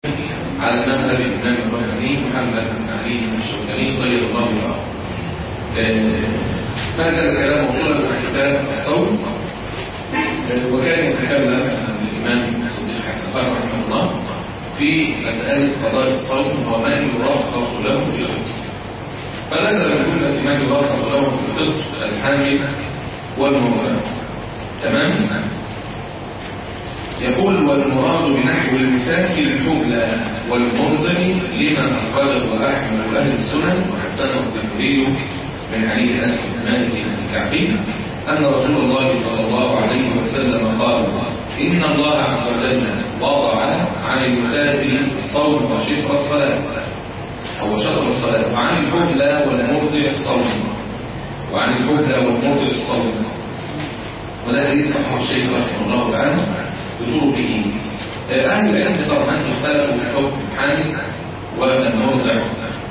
على مذهب الإمام الركني محمد بن علي الشوكاني طيب الله ثراه ما زال الكلام موصولا مع كتاب الصوم وكان يتكلم الإمام الصديق حسن خان رحمه الله في مسألة قضاء الصوم ومن يرخص له في الفطر فذكر من كل من يرخص له في الفطر الحامل والمرضع تمام يقول والمراد بنحو المساك الحبلى والمرضع لما أخرجه أحمد وأهل السنن وحسنه الترمذي من حديث أنس بن مالك الكعبي أن رسول الله صلى الله عليه وسلم قال إن الله عز وجل وضع عن المسافر الصوم وشطر الصلاة أو شطر الصلاة وعن الحبلى والمرضع الصوم وعن الحبلى والمرضع الصوم وده حديث صحيح الشيخ رحمه الله تعالى بطرقه أهل العلم طبعا اختلفوا في حكم الحامل والمرضع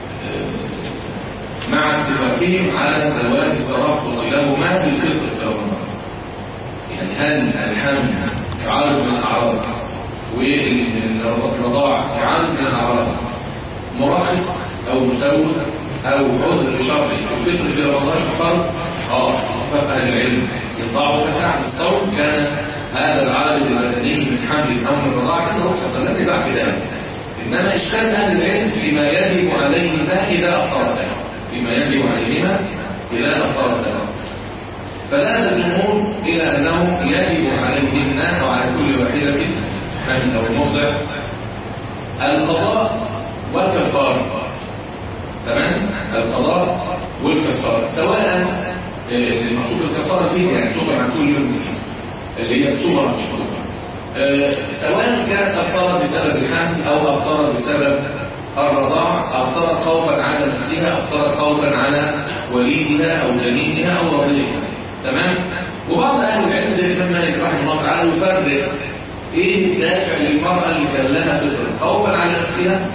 مع اتفاقهم على جواز الترخص لهما بالفطر في رمضان يعني هل الحمل كعارض من الاعراض والرضاعه كعارض من الاعراض مرخص او مسوغ او عذر شرعي في الفطر في رمضان فرض اه اتفاق اهل العلم يضعوا فتح عن الصوم كان هذا العارض البدني من حمل او من رضاعه كان رخصه لا نزاع في ذلك انما اشكال اهل العلم فيما يجب عليهما اذا افطرتا فيما يجب عليهما إذا أفطرت فذهب الجمهور إلى أنه يجب عليهن وعلى كل واحدة حامل أو المرضع القضاء والكفارة تمام القضاء والكفارة سواء المقصود الكفارة فيه يعني تطلع عن كل يوم مسكين اللي هي الصورة مشهورة سواء كانت أفطرت بسبب الحمل أو أفطرت بسبب الرضاع أفطرت خوفا على نفسها أفطرت خوفا على وليدها أو جنينها أو رضيعها تمام وبعض أهل العلم زي الإمام مالك رحمه الله تعالى يفرق إيه الدافع للمرأة اللي كان لها فطر خوفا على نفسها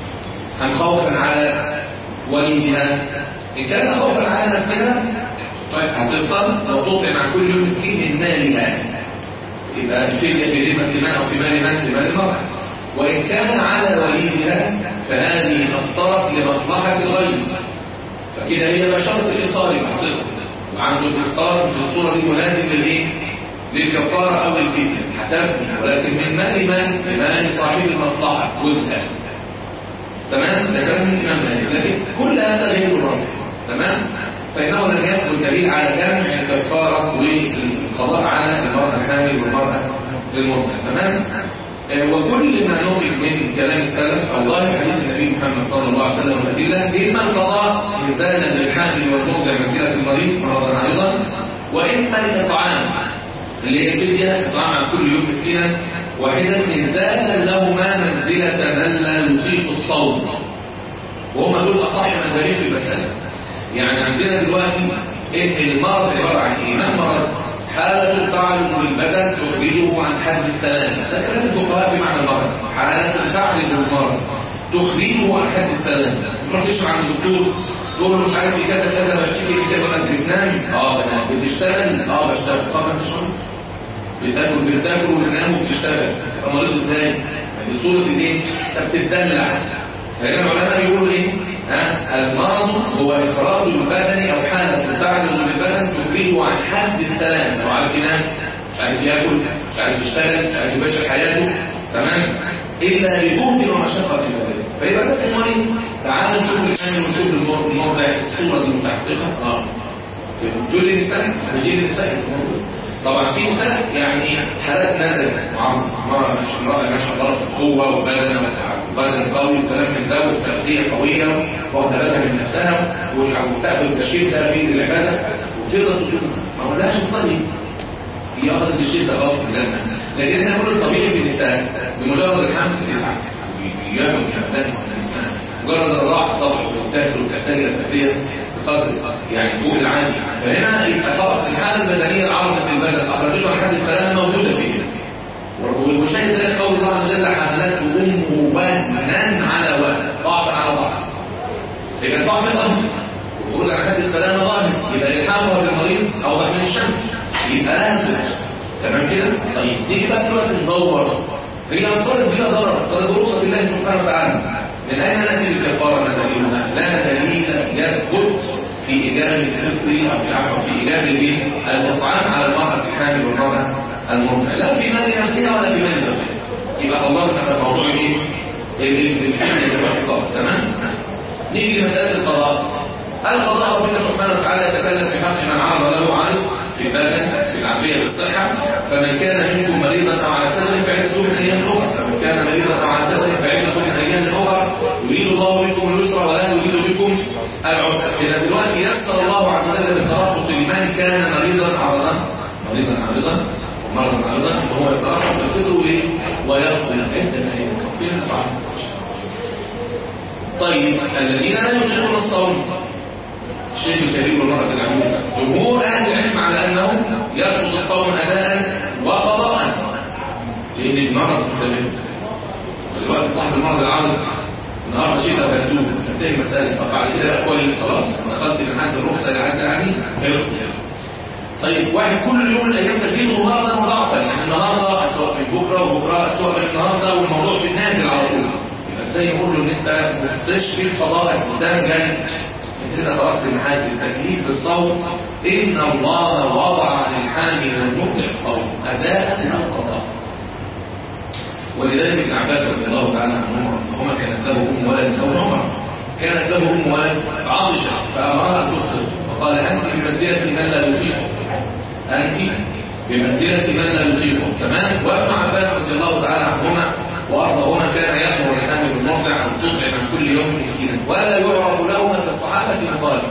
أم خوفا على وليدها إن كان خوفا على نفسها طيب هتفطر لو تطعم عن كل يوم مسكين من مالها يبقى الفدية في ذمة مال أو في مال من في مال المرأة وإن كان على وليدها فهذه أفطرت لمصلحة الغير فكده هي لا شرط الإصال محققة وعنده الإصال في الصورة دي ملازم للإيه؟ للكفارة أو الفدية هتفني ولكن من مال من؟ بمال صاحب المصلحة جزءا تمام؟ ده كلام من الإمام مالك لكن كل هذا غير الرجل تمام؟ فإنه لم يأخذ دليل على جمع الكفارة والقضاء على المرأة الحامل والمرأة المرضع تمام؟ وكل ما نطق من كلام السلف أو ظاهر حديث النبي محمد صلى الله عليه وسلم والأدلة إما القضاء إنزالا للحامل والمرضع مسيرة المريض مرضا أيضا وإما الإطعام اللي هي الفدية إطعام عن كل يوم مسكينا واحدا إنزالا لهما منزلة من لا يطيق الصوم وهم دول أصح مذاهب في المسألة يعني عندنا دلوقتي إن المرض عبارة عن إيه؟ من مرض حالة تعرض للبدن تخرجه عن حد السلامة ده كلام الفقهاء بمعنى المرض حالة تعرض للمرض تخرجه عن حد السلامة تروح تشرح عند الدكتور تقول له مش عارف كذا كذا بشتكي في كذا انك بتنام اه بنام بتشتغل اه بشتغل طب انت شو بتاكل بتاكل وتنام وبتشتغل تبقى مريض ازاي؟ دي صورة ايه؟ انت بتدلع فهنا العلماء بيقولوا ايه؟ ها المرض هو اخراج البدن او حاله تعرض للبدن تخرجه عن حد السلام لو عارف ينام مش عارف ياكل مش عارف يشتغل مش عارف يباشر حياته تمام الا بجهد ومشقه البدن فيبقى ده المريض تعالوا نشوف الان ونشوف الموضع الصوره دي متحققه اه جل النساء جل النساء طبعا في نساء يعني حالات نادره مرة مش امرأة ما شاء الله قوة وبدن وبدن قوي وكلام من ده وتغذية قوية واخدة بالها من نفسها وتاخد التشريف ده في العبادة وتقدر تقول ما هو لهاش تصلي هي اخذت التشريف ده خلاص ملزمة لكن احنا نقول الطبيعي في النساء بمجرد الحمل تتعب يعمل كفتان اسمها مجرد الرضاعة طبعا وتاكل وتحتاج النفسية بقدر يعني فوق العادي فهنا يبقى خلاص الحالة البدنية العارضة في البدن أخرجته عن حد السلامة موجودة فيه والمشاهد ذلك قول الله عز وجل حملته أمه وهنا على وهن ضعفا على ضعف يبقى ضعف الأمر وخروج عن حد السلامة ظاهر يبقى الحامة بالمريض أوضح من الشمس يبقى لها فلس تمام كده؟ طيب نيجي بقى دلوقتي ندور هي أفترض بلا ضرر أفترض برخصة الله سبحانه وتعالى من أين نأتي بالكفارة ما دليلها؟ لا دليل يثبت في إيجاب الفطر أو في عفوا في إيجاب الإطعام على المرأة الحامل والمرأة المرضع لا في مال نفسها ولا في مال زوجها يبقى خلصنا في موضوع ايه؟ الحمل دلوقتي خلاص تمام؟ نيجي لمسألة القضاء القضاء ربنا سبحانه وتعالى يتكلم في حق من عرض له عن في البدن في العافية بالصحة فمن كان منكم مريضا أو على سفر فعدة من أيام أخرى فمن كان مريضا أو على سفر فعدة من أيام أخرى يريد الله بكم اليسر ولا يريد بكم العسر إذا دلوقتي يسر الله عز وجل بالترخص لمن كان مريضا عرضا مريضا عارضا ومرضا عارضا إن هو يترخص بالفطر ويقضي العدة من أيام كفين أفعال طيب الذين لا يطيقون الصوم الشيخ الكريم والمرأة العجوزة جمهور أهل العلم على أنه يسقط الصوم أداء وقضاء لأن المرض مستمر ودلوقتي صاحب المرض العارض النهارده شيء مكسوب تنتهي المسألة طب بعد كده بقى كويس خلاص نقلت من عند الرخصة اللي عدى عني هيخطئ طيب واحد كل يوم الايام تزيد مرضا وضعفا يعني النهارده اسوء من بكره وبكره اسوء من النهارده والموضوع في النازل على طول يبقى ازاي نقول له ان انت مفتش في قضاء قدام جاي انت كده خرجت من حاله التكليف بالصوم ان الله وضع للحامل والمبدع الصوم اداء او قضاء ولذلك ابن عباس رضي الله تعالى عنهما هما كانت له ام ولد او عمر كانت له ام ولد عاطشه فامرها ان تفطر وقال انت بمنزله من لا يطيقه انت بمنزله من لا يطيقه تمام وابن عباس رضي الله تعالى عنهما وارضاهما كان يامر الحامل المرضع ان تطعم عن كل يوم مسكينا ولا يعرف لهما في الصحابه مخالف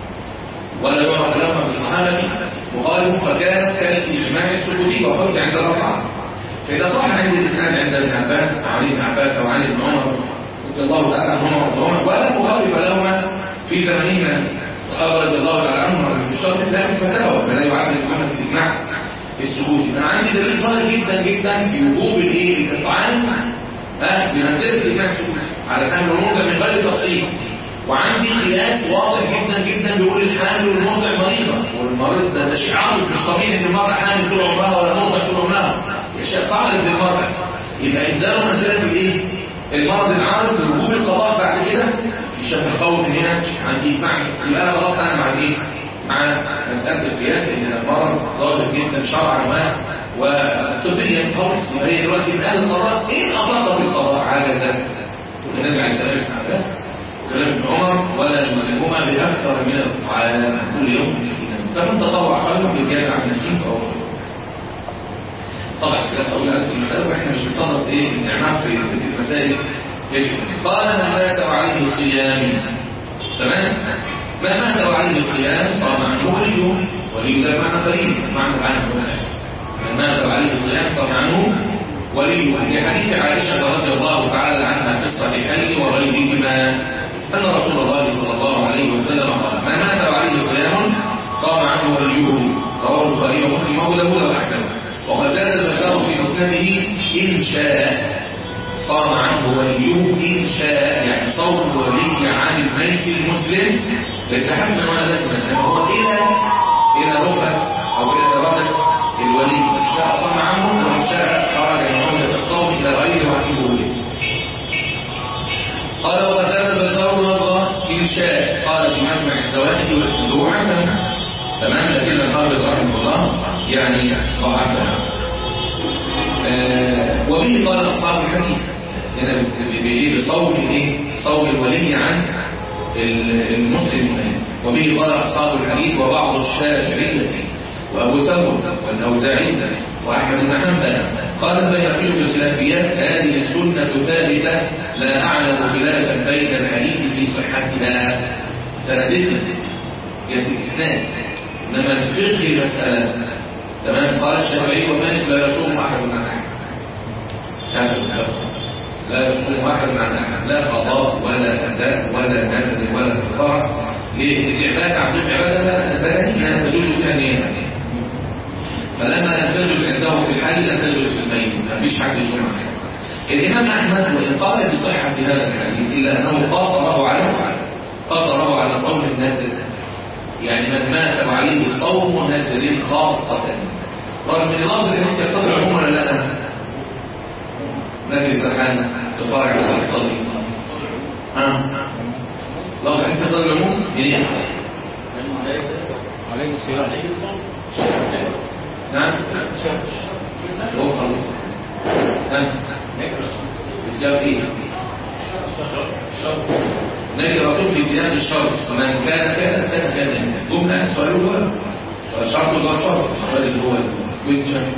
ولا يعرف لهما في الصحابه مخالف فكانت كالاجماع السكوتي وحج عند الرابعه فإذا صح عند الإسلام عند ابن عباس أو عن ابن عباس أو عن ابن عمر رضي الله تعالى عنهما وارضاهما ولا مخالف لهما في زمنهما الصحابة رضي الله تعالى عنهم بشرط لا الفتاوى فلا يعد الإمام في الإجماع السكوتي أنا عندي دليل ظاهر جدا جدا في وجوب الإيه الإطعام ها بمنزلة الإجماع السكوتي على فهم الأمور من غير تفصيل وعندي قياس واضح جدا جدا بيقول الحامل والمرضع مريضة والمريض ده, ده شيء عارض مش طبيعي ان المرأة حامل طول عمرها ولا المرضع طول عمرها شيء تعرض للمرأة يبقى إنزاله منزلة الايه؟ المرض العارض بوجوب القضاء بعد كده في شبه خوف هنا عندي معنى يبقى انا خلاص انا مع ايه؟ مع مسألة القياس ان المرض ظاهر جدا شرعا و وطبيا خالص يبقى هي دلوقتي من اهل القضاء ايه اطلق في القضاء عجزت ونرجع لكلام ابن عباس وكلام ابن عمر ولا يلزمهما باكثر من الاطعام كل يوم مسكينا فمن تطوع خيرا بالزياده عن مسكين فهو طبعا كده اقول هذه المسائل واحنا مش بنصرف ايه النعمات في المسائل قال من مات وعليه الصيام تمام من مات وعليه الصيام صام عنه وليه ولي ده معنى قريب معنى عنه مسلم من مات وعليه الصيام صام عنه وليه لحديث عائشه رضي الله تعالى عنها في الصحيحين وغيرهما ان رسول الله صلى الله عليه وسلم قال من مات وعليه صيام صام عنه وليه رواه البخاري ومسلم وابو داوود واحمد وقد زاد البشار في مسنده إن شاء صام عنه وليه إن شاء يعني صوم الولي عن الميت المسلم ليس حتما ولا لازما إنما هو إلى إلى رغبة أو إلى إرادة الولي إن شاء صام عنه وإن شاء خرج من عمدة الصوم إلى غيره وعجبه قال وقد زاد البشار مرضى إن شاء قال في مجمع الزواج واسنده حسن تمام لكن الحافظ رحمه الله يعني ضعفها آه وبه قال أصحاب الحديث هنا بصوم ايه صوم الولي عن المسلم الميت وبه قال أصحاب الحديث وبعض الشافعية وأبو ثور والأوزاعي وأحمد بن حنبل قال البيهقي في الخلافيات هذه السنة ثابتة لا أعلم خلافا بين الحديث في صحتها سندتها يتكنان إنما الفقه المسألة تمام قال الشافعي ومالك لا يصوم أحد عن أحد لا يصوم أحد عن أحد لا قضاء ولا أداء ولا نذر ولا كفارة ليه؟ العبادة عندهم عبادة بدنية تجوز فيها النية فلما لم تجوز عنده في الحي لم تجوز في الميت ما فيش حد يصوم عن أحد الإمام أحمد وإن قال بصحة هذا الحديث إلا أنه قاصره على قاصره على صوم النذر يعني من مات وعليه صوم نذر خاصة رغم ان لفظ الناس يقتضي العموم ولا لا الناس اللي سرحانه تتفرج على صلاه الصلاه ها لو حديث صلاه العموم يعني عليه الصيام نعم هو خلص ها صيام ايه نكرة في صيام الشرط من كان كذا كذا كذا جملة سؤال هو شرط ولا شرط السؤال اللي هو الكويستشن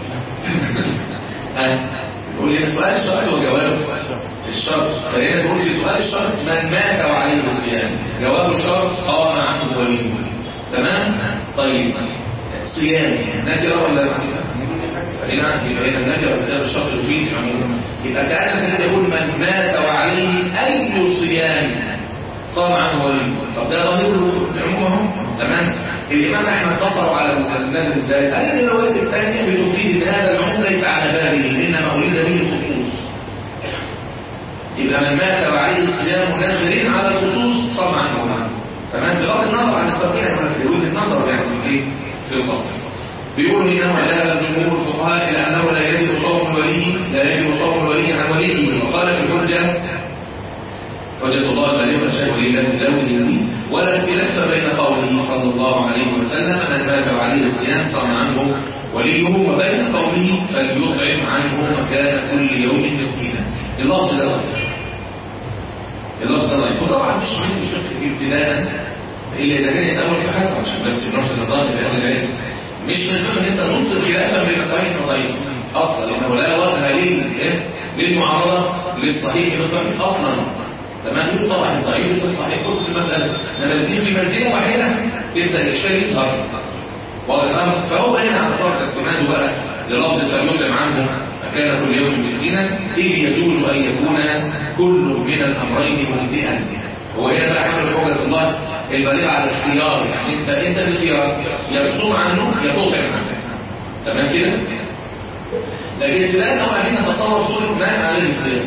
يقول لي سؤال الشرط وجوابه الشرط خلينا نقول في سؤال الشرط من مات وعليه الصيام جواب الشرط قام عنه وليه تمام طيب صيام نكرة ولا معرفة هنا يبقى هنا النكرة بسبب الشرط يفيد العموم يبقى كأنك تقول من مات وعليه أي صيام صام عنه وليه طب ده ظاهر العموم اهو تمام الإمام أحمد قصروا على النازل ازاي قال إن الروايات الثانية بتفيد إن هذا العموم ليس على باله إنما أريد به الخصوص يبقى من مات وعليه صيام ناخرين على الخصوص صام عنه تمام بغض النظر عن الترجيح ولا في وجهه النظر يعني في في القصر بيقول انه ذهب جمهور الفقهاء الى انه لا يجب صوم الولي لا يجب صوم الولي عن وليه وقال في الحجه حجة الله بالغة شيء لله لوله ولا اختلاف بين قوله صلى الله عليه وسلم من مات وعليه الصيام صام عنه وليه وبين قوله فليطعم عنه مكان كل يوم مسكينا اللفظ ده ضعيف اللفظ ده ضعيف وطبعا مش من الفقه ابتداء الا اذا كان يتأول في حاجه عشان بس نفس النظام لاهل العلم مش من الفقه ان انت تنصر خلافا بين صحيح وضعيف اصلا لانه لا وجه ليه للمعارضه للصحيح بالضعيف اصلا تمام يقول طبعا الضعيف والصحيح خصوص المساله لما الاثنين في منزله واحده تبدا الاشكال يظهر واضح الامر فهو هنا على فرض اعتماده بقى للفظ فليطعم عنه مكان كل يوم مسكينا اذ يجوز ان يكون كل من الامرين مجزئا هو هنا بقى حمل حجه الله البالغه على الاختيار يعني انت انت الخيار يصوم عنه يطوع عنه تمام كده لكن ابتداء لو عايزين نتصور صوره ما عليه الصيام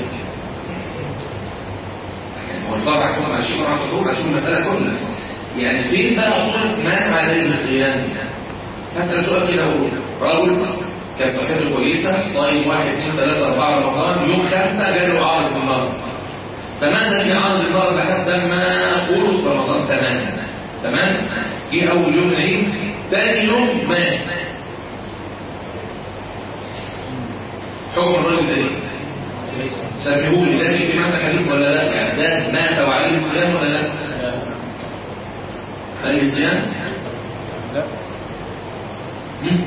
هو الفرع يكون على شيء مع تصور عشان المساله كلها يعني فين بقى صوره ما عليه الصيام مثلا تقول كده رجل كان صحته كويسه صايم واحد اثنين ثلاثه اربعه رمضان يوم خمسه جاله عارض المرض تمام في عرض المرض لحد ما قرص رمضان تمام تمام جه اول يوم العيد ثاني يوم مات حكم الراجل ده ايه؟ سميه لي ده في معنى حديث ولا لا؟ يعني ده مات وعليه الصيام ولا لا؟ عليه الصيام؟ لا مم؟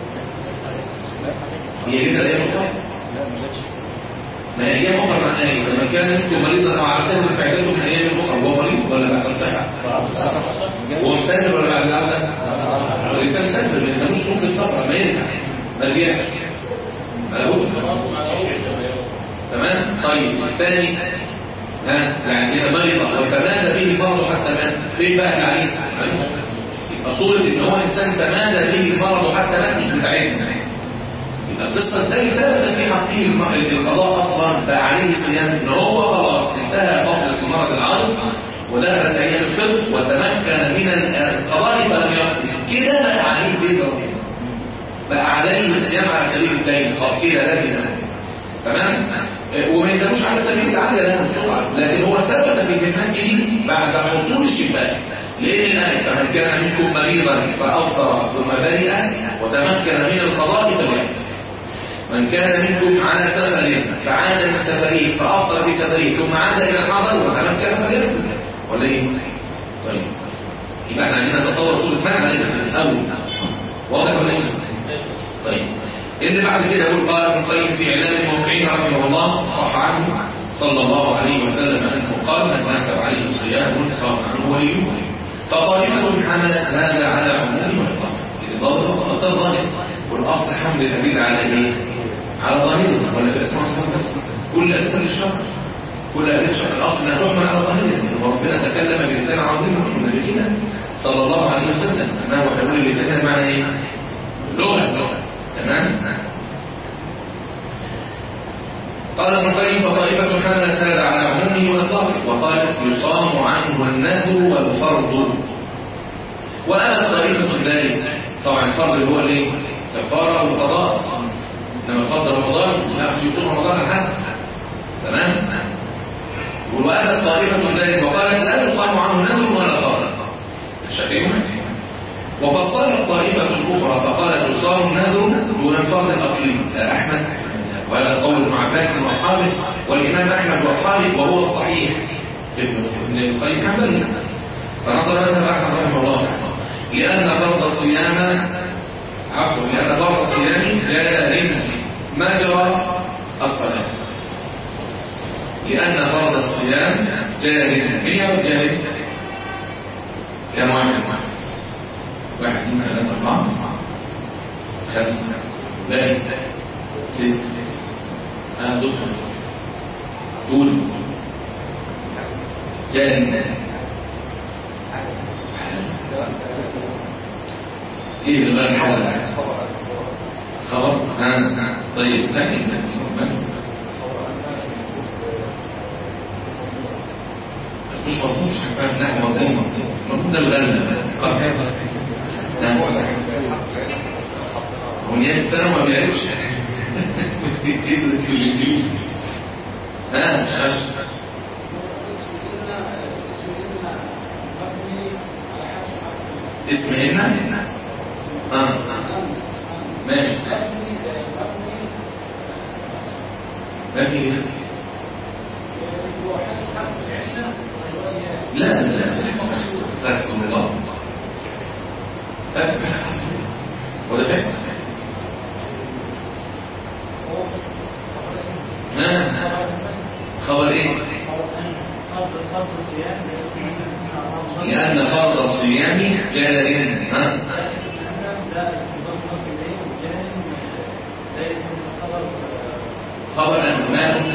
هي كده ايه مطلق؟ لا ملاش ما هي ايام اخرى معناها ايه؟ لما كان منكم مريضا او على سبب فعلته من ايام اخرى هو مريض ولا بعد الصحه؟ هو مسافر ولا بعد العوده؟ هو لسه مسافر ما ينتموش ممكن السفر ما يرجع ما رجعش ما لهوش تمام طيب الثاني ها يعني هنا مريض وتمادى به المرض حتى مات فين بقى العليم؟ يبقى صورة ان هو انسان تمادى به المرض حتى مات مش بتاعتنا يبقى القصه الثانيه ثبت في حقه الم- القضاء اصلا بقى عليه صيام ان هو خلاص انتهى فتره المرض العارض ودخلت ايام الفطر وتمكن من القضاء فلم يقضي كده بقى عليه بيت ربنا بقى عليه صيام على سبيل الدين خلاص كده لازم أهل. تمام آه، وما يلزموش على سبيل العدل لا مفتوحة لكن هو ثبت في ذمته بعد حصول الشفاء لأن الآية فمن كان منكم مريضا فأفطر ثم برئ وتمكن من القضاء فليأتي من كان منكم على سفر فعاد من سفره فأفطر في سفره ثم عاد إلى الحضر وتمكن فليأكل ولا إيه؟ طيب يبقى احنا عندنا تصور صورة معنى عليه الأول واضح ولا إيه؟ طيب اللي بعد كده يقول قال ابن القيم في اعلام الموقعين رحمه الله صح عنه صلى الله عليه وسلم انه قال من مات عليه صيام صام عنه وليه فطائفه حملت هذا على عموم واطلاق اذا ده ظاهر والاصل حمل الادله على ايه؟ على ظاهره ولا في اسماء الصفات بس كل ادله الشرع كل ادله الشرع الاصل انها تحمل على ظاهره لان ربنا تكلم بلسان عظيم من نبينا صلى الله عليه وسلم ما هو حلول اللسان معنى ايه؟ لغه لغه تمام قال ابن القيم فطائفة حملت هذا على عمومه وإطلاقه وقالت يصام عنه النذر والفرض وأبت طائفة ذلك طبعا الفرض اللي هو الايه؟ كفارة وقضاء لما فرض رمضان لا مش يصوم رمضان عن حد تمام وأبت طائفة ذلك وقالت لا يصام عنه نذر ولا فرض شايفين وفصلت طائفة أخرى فقالت يصام نذر دون الفرض الأصلي ده أحمد وهذا قول ابن عباس وأصحابه والإمام أحمد وأصحابه وهو الصحيح ابن القيم حنبلي فنصر مذهب أحمد رحمه الله لأن فرض الصيام عفوا لأن فرض الصيام جار مجرى الصلاة لأن فرض الصيام جار من يوم جار كم واحد واحد اثنين ثلاثة أربعة خمسة باقي ست أنا دكتور قول جاري ايه اللي غير حاجة خبر ها طيب لكن بس مش مضمون مش هتفهم نحو مضمون مضمون ده الغنى هو نيابة السنة ما بيعرفش يدرس الانجليزي ها شاش اسم هنا اه ماشي مبني لا لا استغفر الله أبحث ولا فهم خبر ايه لأن فرض الصيام جار ها خبر أنه مال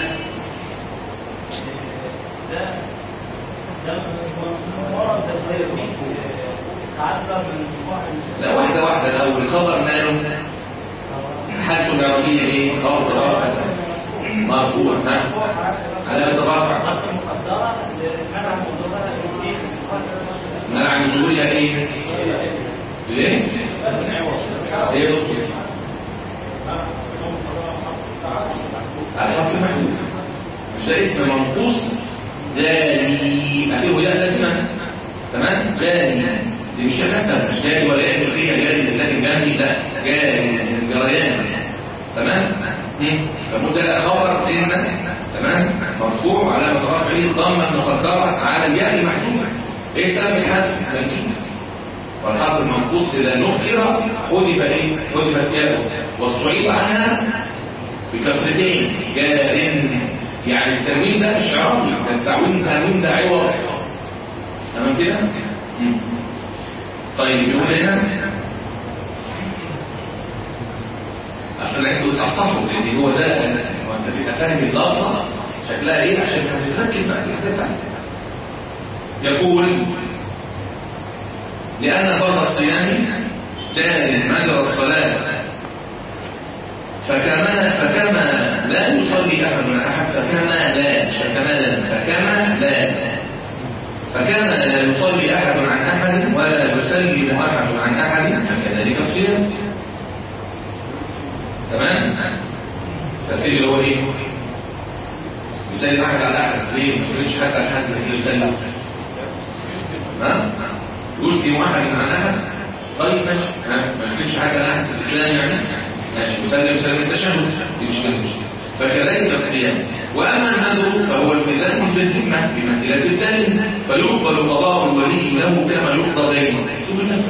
لا واحدة واحدة الأول خبر ماله حالته العربية ايه خبر رافع مرفوع ها علامة رافع منع من ظهورها ايه ليه ايه دكتور الحرف محدود مش ده اسم منقوص جاري اخيه ياء لازمه تمام جاري دي مش نسب مش جاري ولا ايه فيها جاري لسان جاري لا جاري جريان تمام فمده لا خبر ان تمام مرفوع علامه رفعه ضمه مقدره على الياء المحذوفه ايه سبب الحذف تنكيل والحرف المنقوص اذا نكر حذف ايه حذفت ياءه واستعيض عنها بكسرتين جار يعني التنوين ده مش عربي ده التعوين تنوين ده عوض تمام كده طيب يقول هنا عشان عايز تصحصحه لان هو ده هو انت تبقى فاهم اللفظه شكلها ايه عشان هتتركب بقى الحاجات يقول لأن فرض الصيام جار مجرى الصلاة فكما فكما لا يصلي أحد من أحد فكما لا مش فكما لا فكما لا فكما لا يصلي أحد عن أحد ولا يسلم أحد عن أحد فكذلك الصيام تمام التسليم اللي هو ايه يسلم أحد على أحد ليه ما يسلمش حتى على حد اللي يسلم ها يسلم أحد عن أحد طيب ماشي ها ما يسلمش حد على أحد الإسلام يعني ماشي مسلم سلم التشهد دي مش كده فكذلك الصيام واما النذر فهو التزام في الذمه بمنزله الدين فيقبل قضاء الولي له كما يقضى دينه شوف النفع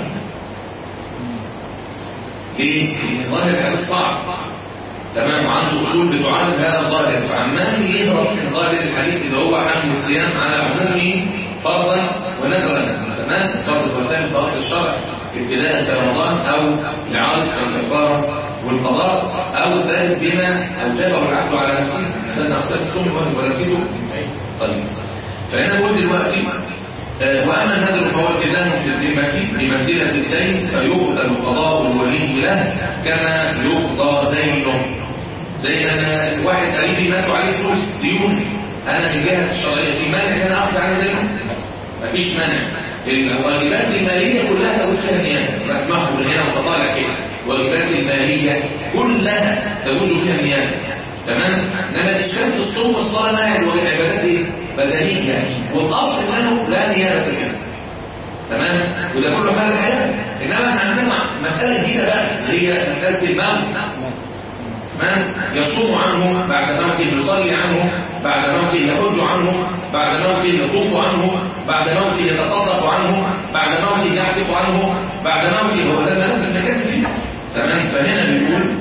ليه؟ لان ظاهر هذا صعب تمام وعنده اصول بتعالج هذا الظاهر فعمال يهرب من ظاهر الحديث اللي هو حمل الصيام على عمومه فرضا ونذرا تمام فرض وثابت باصل الشرع ابتداء برمضان او لعرض الكفاره والقضاء او ذلك بما اوجبه العبد على نفسه خدنا اصلا الصوم ولا نسيته طيب فانا بقول دلوقتي آه واما النذر فهو التزام في الذمه بمنزله الدين فيقبل قضاء الولي له كما يقضى دينه زي انا واحد قريبي ماتوا عليه فلوس ديون انا من جهه الشرعيه في مانع ان انا اقضي على دينه مفيش مانع الواجبات الماليه كلها تقول فيها النيابه رحمه من هنا وتطالع كده الواجبات المالية كلها تجوز فيها النيابة تمام انما الاشكال في الصوم والصلاه نهي والعبادات ايه بدنيه يعني والاصل انه لا نيابه كده تمام وده كله حال الحياه انما احنا عندنا مساله جديده بقى اللي هي مساله الموت تمام يصوم عنه بعد موته يصلي عنه بعد موته يحج عنه بعد موته يطوف عنه بعد موته يتصدق عنه بعد موته يعتق عنه بعد موته هو ده اللي لازم نتكلم فيه تمام فهنا بيقول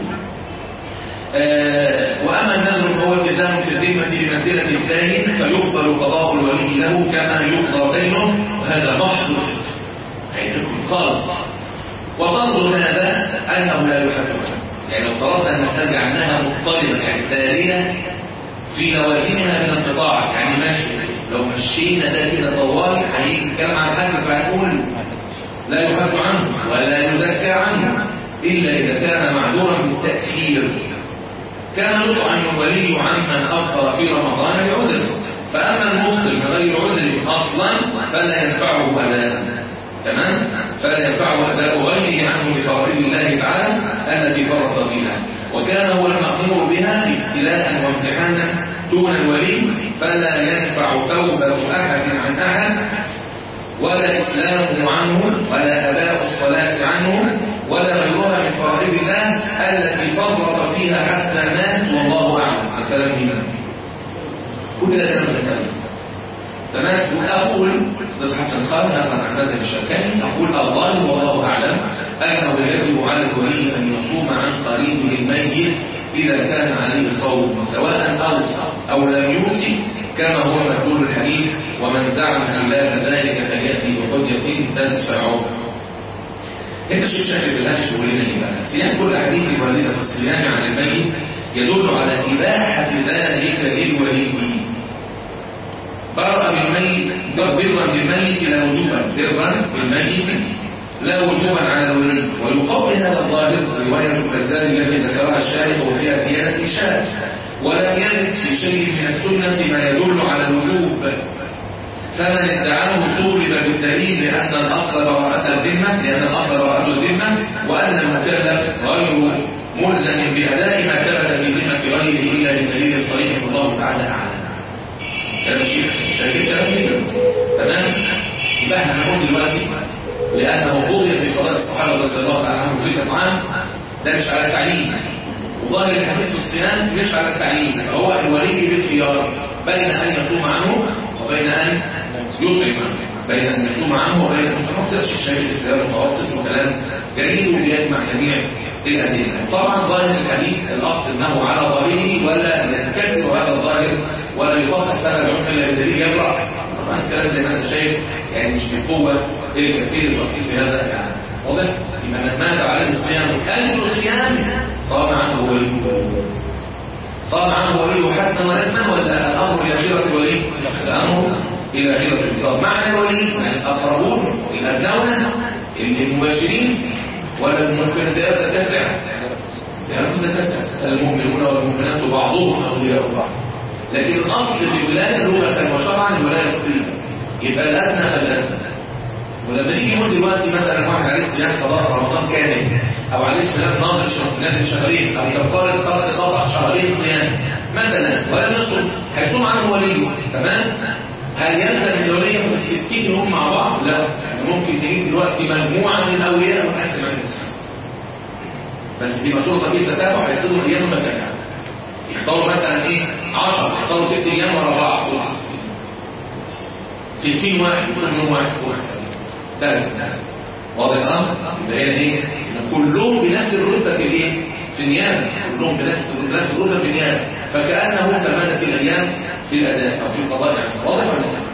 آه واما النذر فهو التزام في الذمه بمنزله الدين فيقبل قضاء الولي له كما يقضى دينه وهذا محض الفقه هيفكر خالص وطرد هذا انه لا يحدث يعني لو فرضنا ان المساله عنها مضطربه يعني ساريه في لوازمها من انقطاع يعني ماشي لو مشينا ده كده طوال هيجي الكلام عن حاجه فهيقول لا يحد عنه ولا يزكى عنه الا اذا كان معذورا بالتاخير كان يطعم الولي عمن افطر في رمضان بعذر فاما المفطر بغير عذر اصلا فلا ينفعه اداء تمام فلا ينفعه اداء غيره عنه بفرائض الله تعالى التي فرط فيها وكان هو المأمور بها ابتلاء وامتحانا دون الولي فلا ينفع توبة أحد عن أحد ولا إسلامه عنه ولا أداء الصلاة عنه ولا غيرها من فرائض الله التي فرط فيها حتى مات والله أعلم الكلام هنا كل ده كلام الكلام تمام وأقول أستاذ حسن خان نقل عن مذهب الشافعي أقول الله والله أعلم أنه يجب على الولي أن يصوم عن قريبه الميت إذا كان عليه صوم سواء أوصى أو لم يوصي كما هو مدلول الحديث ومن زعم خلاف ذلك فليأتي بحجة تدفعه هنا الشيخ شاكر بالهامش بيقول لنا ايه بقى؟ صيام كل حديث الوالده في الصيام عن الميت يدل على إباحة ذلك للولي برأ بالميت برا بالميت لا وجوبا برا بالميت لا وجوبا على الولي ويقوي هذا الظاهر رواية الكذاب التي ذكرها الشارح وفيها زيادة إشارة ولم يرد في شيء من السنة ما يدل على الوجوب فمن ادعاه طولب بالدليل لأن الأصل براءة الذمة لأن الأصل براءة الذمة وأن المكلف غير ملزم بأداء ما ثبت في ذمة غيره إلا بالدليل الصريح والله تعالى أعلم كلام شيخ شايفين كلام جدا تمام يبقى احنا هنقول دلوقتي لأنه قضي في قضاء الصحابة رضي الله تعالى عنهم في عام ده مش على التعليم وظاهر الحديث في الصيام مش على التعليم فهو الولي بالخيار بين أن يصوم عنه وبين أن يطعم عنه بين أن يصوم عنه وبين أن يطعم عنه شيء شايف الكلام متوسط وكلام جيد وبيجمع جميع الأدلة طبعا ظاهر الحديث الأصل أنه على ظاهره ولا ينكسر هذا الظاهر ولا يفقد هذا الحكم إلا بدليل يبرأ طبعا الكلام زي ما أنت شايف يعني مش بقوة الكثير التخصيص هذا يعني واضح يبقى من مات عليه الصيام أجل الصيام صام عنه وليه صام عنه وليه حتى ولدنا ولا الأمر إلى خيرة الولي الأمر إلى خيرة الولي معنى الولي يعني الأقربون الأبنون المباشرين ولا الممكن تتسع يعني تتسع المؤمنون والمؤمنات بعضهم أولياء بعض لكن الأصل في الولاية لغة وشرعا الولاية الكلية يبقى الأدنى فالأدنى ولما نيجي نقول دلوقتي مثلا واحد عليه صيام قضاء رمضان كامل او عليه صيام ناظر شهر نازل شهرين او كفاره قضاء خطا شهرين صيام مثلا ولم يصوم هيصوم عنه وليه تمام هل يلزم الولي من الستين هم مع بعض؟ لا ممكن نجيب دلوقتي مجموعه من الاولياء ونقسم عليهم بس في مشروطه في التتابع هيصيروا ايام متتابعه يختاروا مثلا ايه 10 يختاروا ست ايام ورا بعض 60 واحد كل منهم واحد واختار ثالث واضح الامر يبقى هنا ايه كلهم بنفس الرتبه في الايه في النيابه كلهم بنفس بنفس الرتبه في النيابه فكانه تمادت الايام في الاداء او في القضاء يعني واضح ولا لا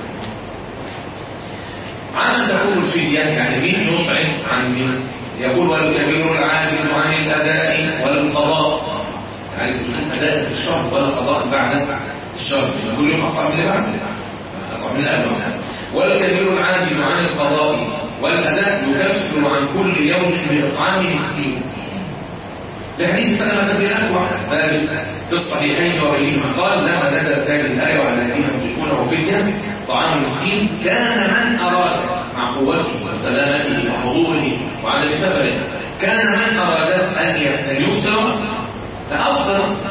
عن تكون الفدية يعني مين يطعم عن مين يقول والكبير العاجز عن الأداء ولا القضاء يعني تكون أداء في الشهر ولا قضاء بعد الشهر يقول يوم أصعب من بعد أصعب من الأهل والكبير العاجز عن القضاء والأداء يكفر عن كل يوم بإطعام مسكين لحديث سلمة بن الأكوع ذلك في الصحيحين وغيرهما قال لما نزلت هذه الآية وعلى الذين يمسكونه فدية طعام مسكين كان من أراد مع قوته وسلامته وحضوره وعدم سفره كان من أراد أن يفطر فأفطر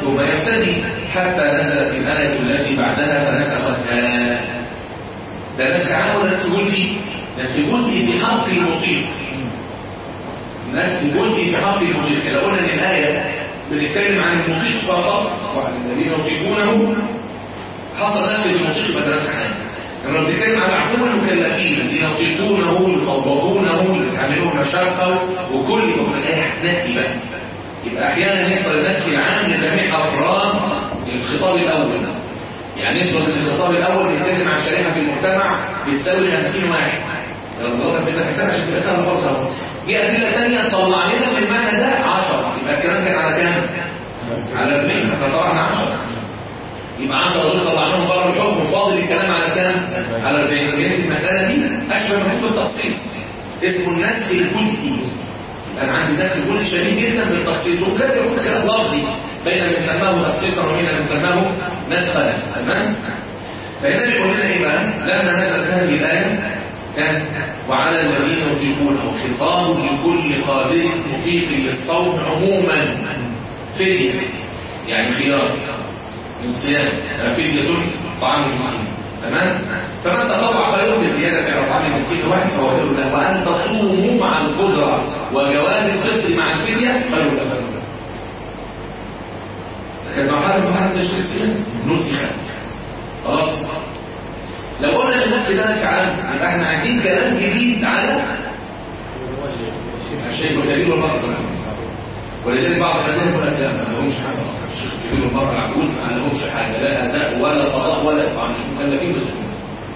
ثم يفتدي حتى نزلت الآية التي بعدها فنسختها ده نسخ عام ولا نسخ جزئي؟ نسخ جزئي في حق المطيق نسخ جزئي في حق المطيق لو قلنا ان الآية بنتكلم عن المطيق فقط وعن الذين يطيقونه حصل نسخ في المطيق يبقى ده نسخ عام لما بنتكلم عن عموم المكلفين الذين يطيقونه يطوقونه يتحملون مشقه وكل يوم الآية هتنقي بقى يبقى احيانا يحصل النسخ العام لجميع افراد الخطاب الاول يعني يحصل ان الخطاب الاول بيتكلم عن شريحه في المجتمع بتساوي 50 واحد لو ده بتبقى حساب عشان تبقى سهل خالص اهو في ادله ثانيه تطلع لنا من المعنى ده 10 يبقى الكلام كان على كام؟ على 40 احنا طلعنا 10 يبقى 10 دول طلعناهم بره الحكم وفاضل الكلام على كام؟ على 40 فهمت المساله دي اشبه من حكم التخصيص اسمه النسخ الجزئي انا عندي ناس يقول شديد جدا بالتخصيص ولا يكون خلاف لفظي بين من سماه تخصيصا وبين من سماه نسخا تمام فهنا بيقول لنا ايه بقى لما نزلت هذه الايه كان وعلى الذين يطيقونه خطاب لكل قادر مطيق للصوم عموما فدية يعني خيار من صيام فدية طعام المسكين تمام فمن تطوع خير بزيادة على طعام المسكين واحد فهو خير له وأن تصوموا مع القدرة وجواز الفطر مع الفدية خير له كانت مرحلة من مرحلة تشريع الصيام نسخت خلاص لو قلنا النفس ده نفس عام يبقى احنا عايزين كلام جديد على الشيخ الكبير والبطل ولذلك بعض المذاهب يقول لك لا ما لهمش حاجه اصلا الشيخ الكبير والبطل العجوز ما لهمش حاجه لا اداء ولا قضاء ولا اطعام مش مكلفين بالسنه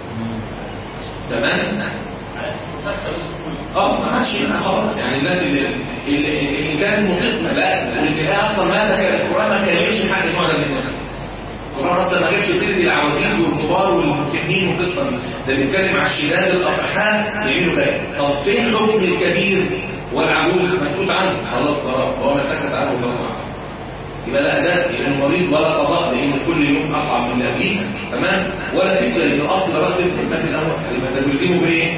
تمام اه ما عادش يبقى خلاص يعني الناس اللي اللي, اللي كانت مطيقه لا والانتهاء اصلا ما ذكر القران ما كلمش حد نوع من الناس القران اصلا ما جابش سيره العواجيز والكبار والمسنين والقصه دي ده بيتكلم على الشباب الاصحاء يعملوا كده طب فين حكم الكبير والعجوز مسكوت عنه خلاص خلاص هو ما سكت عنه خلاص يبقى لا اداء لان المريض ولا قضاء لان كل يوم اصعب من اللي قبليه تمام ولا فكره لان الاصل بقى تبقى في الاول يبقى ده بيلزمه بايه؟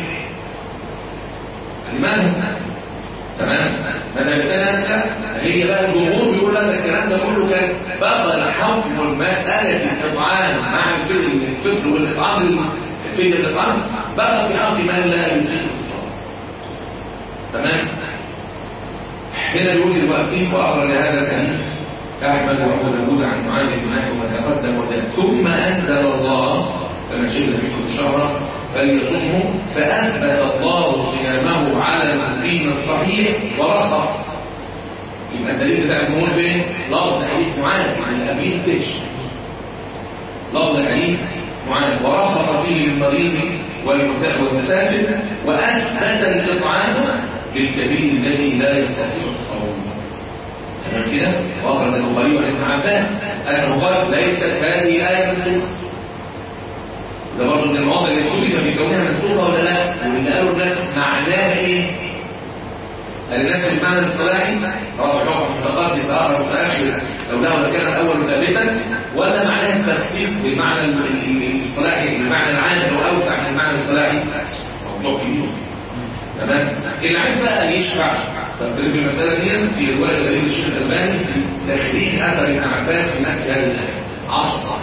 لماذا؟ تمام ما دام لا هي بقى الجمهور بيقول لك الكلام ده كله كان بطل حكم المساله الاطعام مع الفطر الفطر والاطعام في الاطعام بقى في حق من لا يطيق الصوم تمام هنا يقول دلوقتي واخرج هذا الحديث احمد وابو داود عن معاذ بن نحو ما تقدم وزاد ثم انزل الله فمن شهد منكم الشهر فليصمه فاثبت الله صيامه على المقيم الصحيح ورخص يبقى الدليل بتاع الجمهور فين؟ لفظ حديث معاذ عن الابي تش لفظ حديث معاذ ورخص فيه للمريض والمسافر واثبت الاطعام للكبير الذي لا يستطيع الصوم تمام كده واخرج البخاري عن ابن عباس انه قال ليست هذه الايه منسوخه ده برضه من المواضع اللي اختلف في كونها منسوخه ولا لا واللي قالوا الناس معناها ايه الناس بالمعنى الاصطلاحي خلاص حكم متقدم اخر متاخر لو له كان الاول ثابتا ولا معناها التخصيص بالمعنى الاصطلاحي بالمعنى العام اللي هو اوسع من المعنى الاصطلاحي موضوع كبير تمام اللي عايز بقى يشرع تدريس المساله دي في روايه دليل الشيخ الالباني في تخريج اثر ابن عباس في نفس هذه الايه 10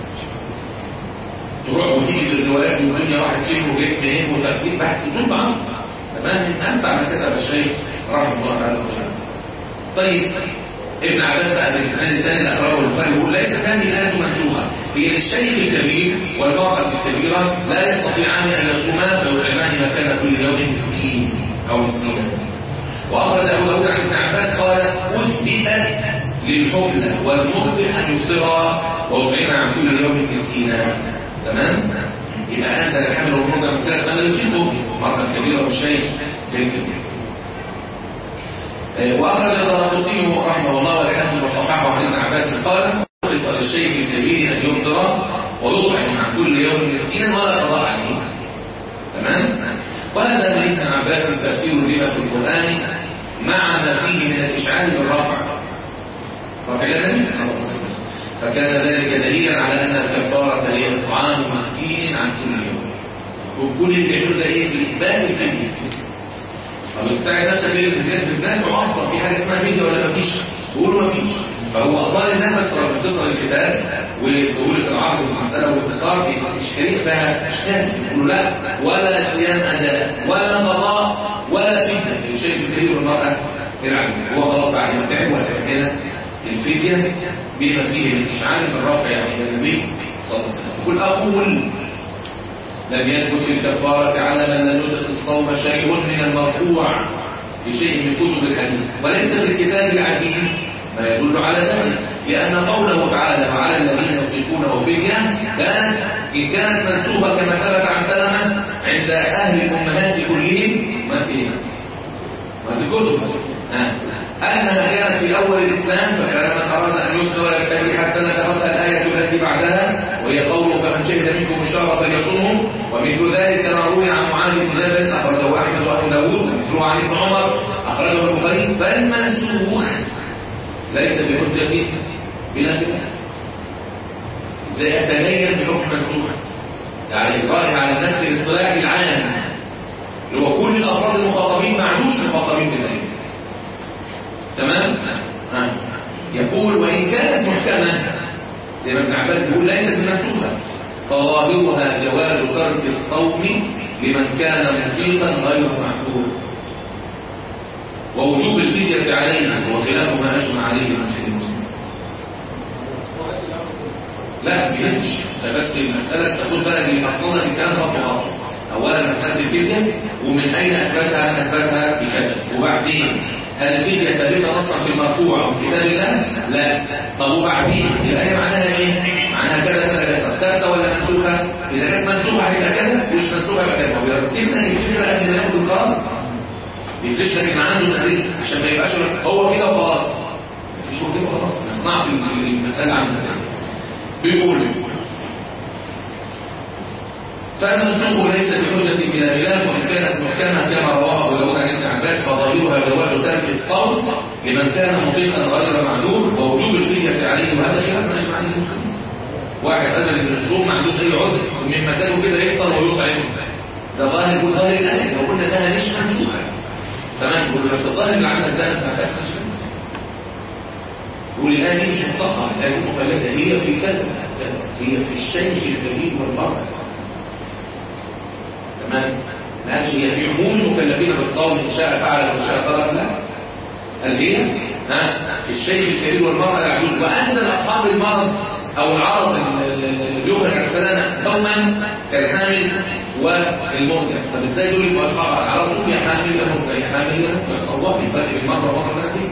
تروح وتيجي في الروايات والدنيا واحد سيف وجيت منين وترتيب بحث طول بعض تمام من امتع ما كتب الشيخ رحمه الله تعالى طيب ابن عباس بقى في الاسناد الثاني اللي اخرجه البخاري يقول ليست هذه الايه منسوخه هي للشيخ الكبير والمراه الكبيره لا يستطيعان ان يصوما فيطعمان مكان كل يوم مسكين او مسكينا واخرج ابو داود عن ابن عباس قال اثبتت للحملة والمبطل ان يفطرا ويطعم عن كل يوم مسكينا تمام يبقى انت الحمل والمرضى مثلك ما لا يطيقه المرأة الكبيرة والشيخ الكبير واخرج الدارقطني رحمه الله والحاكم وصححه عن ابن عباس قال رخص للشيخ الكبير ان يفطر ويطعم عن كل يوم مسكينا ولا قضاء عليه تمام وهذا من ابن عباس تفسير لما في القران مع ما فيه من الاشعال بالرفع رفع النبي صلى الله عليه وسلم فكان ذلك دليلا على ان الكفاره هي اطعام مسكين عن كل يوم وكل اللي بيعملوا ده ايه بالاثبات الفديه طب بتاعي نفسك ايه في الناس اصلا في حاجه اسمها فديه ولا مفيش بيقولوا مفيش فهو اضمن النفس لما بتصل الكتاب وسهوله العقل في المساله والاختصار في اشكاليه فيها اشكال يقولوا لا ولا صيام اداء ولا قضاء ولا فديه الشيء الكبير والمراه العبد هو خلاص بعد ما تعب وتمكن الفديه بما فيه من اشعال الرافع الى النبي صلى الله عليه وسلم يقول اقول لم يثبت في الكفارة على من لم يدرك الصوم شيء من المرفوع في شيء من كتب الحديث وليس في الكتاب العزيز ما يدل على ذلك لأن قوله تعالى وعلى الذين يطيقونه فدية كانت إن كانت منسوبة كما ثبت عن سلمة عند أهل الأمهات كلهم ما في ما في كتب آه. أنها كانت في أول الإسلام فكان من أراد أن يسلم ويبتدي حتى نتفق الآية التي بعدها وهي قوله فمن شهد منكم الشهر فليصومه ومثل ذلك ما روي عن معاذ بن جبل أخرجه أحمد وأبو داوود ومثله عن ابن عمر أخرجه البخاري فالمنسوخ ليس بحجة بلا خلاف ازاي أتدين بحكم منسوخ يعني الرأي على النسل الاصطلاحي العام اللي هو كل الأفراد المخاطبين ما عندوش مخاطبين بالآية تمام آه. يقول وإن كانت محكمة زي ما ابن عباس بيقول ليست بمنسوخة فظاهرها جواز ترك الصوم لمن كان مطيقا غير معذور ووجوب الفدية عليه وخلاف ما أجمع عليه المسلمين لا بيمش ده بس المسألة تاخد بقى اللي أصلا الكلام خطوة خطوة أولا مسألة الفدية ومن أين أثبتها أنا أثبتها بكذا وبعدين هل الفدية ثابتة نصا في المرفوع أو كتاب الله؟ لا طب وبعدين الآية معناها إيه؟ معناها كذا كذا كذا ثابتة ولا منسوخة؟ إذا كانت منسوخة هيبقى كذا مش منسوخة يبقى كذا هو بيرتبنا الفكرة قبل ما ياخد القرار بيفرش لك ان عنده تقرير عشان ما يبقاش هو كده وخلاص مفيش هو كده وخلاص نصنع في المسألة عامة بيقول فالمسلوق ليس بحجة بلا خلاف وإن كانت محكمة كما رواه أبو داود عن ابن عباس فظاهرها جواز ترك الصوم لمن كان مطيقا غير معذور ووجوب الفدية عليه وهذا خلاف ما أجمع عليه المسلمين واحد أدري من الصوم ما عندوش أي عذر ومن مكانه كده يفطر ويطعم ده ظاهر يقول ظاهر الآية لو قلنا ده مش منسوخة تمام يقول بس الظاهر اللي عندك ده ابن عباس مش يقول الآية دي مش مطلقة الآية دي مقيدة هي في كذا كذا هي في الشيخ الكبير والبركة تمام ما قالش هي في عموم المكلفين بالصوم ان شاء فعل وان شاء ترك لا قال هي ها في الشيخ الكبير والمرأة العجوز وأن أصحاب المرض أو العرض اللي بيخرج عن السلامة دوما كالحامل والمرضع طب ازاي دول يبقوا أصحاب على طول يا حامل يا مرضع يا حامل يا مرضع يسأل الله الفرق بين مرة ومرة سنتين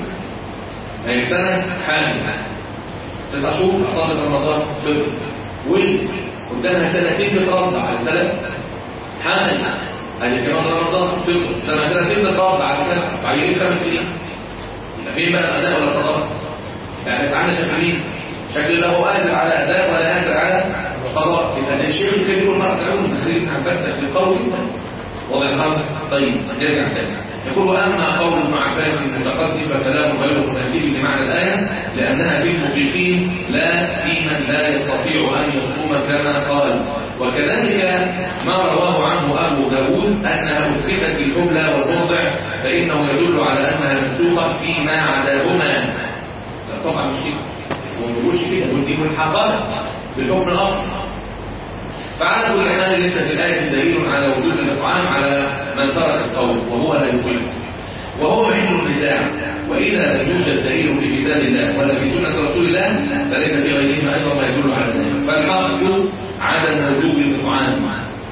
هي سنة حامل تسع شهور أصابت رمضان فطر ولد قدامها سنتين بترضع على الثلاث حامل ادي كمان رمضان فطر ده مثلا تبدا ترضع على كده بعدين خمس سنين يبقى فين بقى الاداء ولا القضاء يعني تعالى شكلين شكل لا هو قادر على اداء ولا قادر على قضاء يبقى ده الشيخ الكبير والمرأة تعلم تخريج عن بس في قوي وضع الامر طيب نرجع تاني يقول واما قول ابن عباس المتقدم فكلامه غير مناسب لمعنى الايه لانها في المطيقين لا في من لا يستطيع ان يصوم كما قال وكذلك ما رواه عنه ابو داود انها اثبتت في الحملى والمرضع فانه يدل على انها منسوخه فيما عداهما لا طبعا مش كده هو ما بيقولش كده بيقول دي ملحقات بالحكم الاصلي فعلى كل حال ليس في الآية دليل على وجود الإطعام على من ترك الصوم وهو لا يطيق وهو محل النزاع وإذا لم يوجد دليل في كتاب الله ولا في سنة رسول الله فليس في غيرهما أيضا ما يدل على ذلك فالحق عدم وجوب الإطعام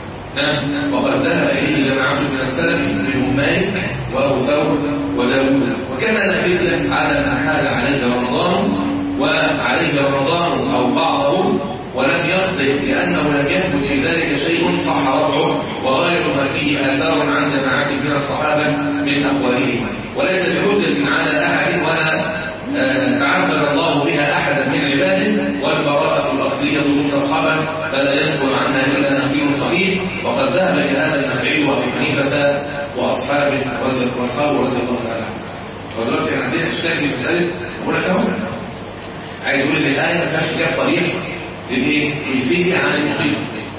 وقد ذهب إليه جماعة من السلف منهم مالك وأبو ثور وداوود وكان نافذة على من حال عليه رمضان وعليه رمضان أو بعضه ولم يقدر لأنه لم يثبت في ذلك شيء صح رفعه وغير ما فيه آثار عن جماعات من الصحابة من أقوالهم وليس بحجة على أحد ولا تعبد الله بها أحدا من عباده والبراءة الأصلية مستصحبة فلا ينقل عنها إلا نقيل صحيح وقد ذهب إلى هذا النفعي وأبي حنيفة وأصحابه وأصحابه رضي الله تعالى عنهم ودلوقتي عندنا إشكال في مسألة أقول لك أهو عايز أقول إن الآية ما فيهاش كتاب صريح للايه الفدية عن المطيق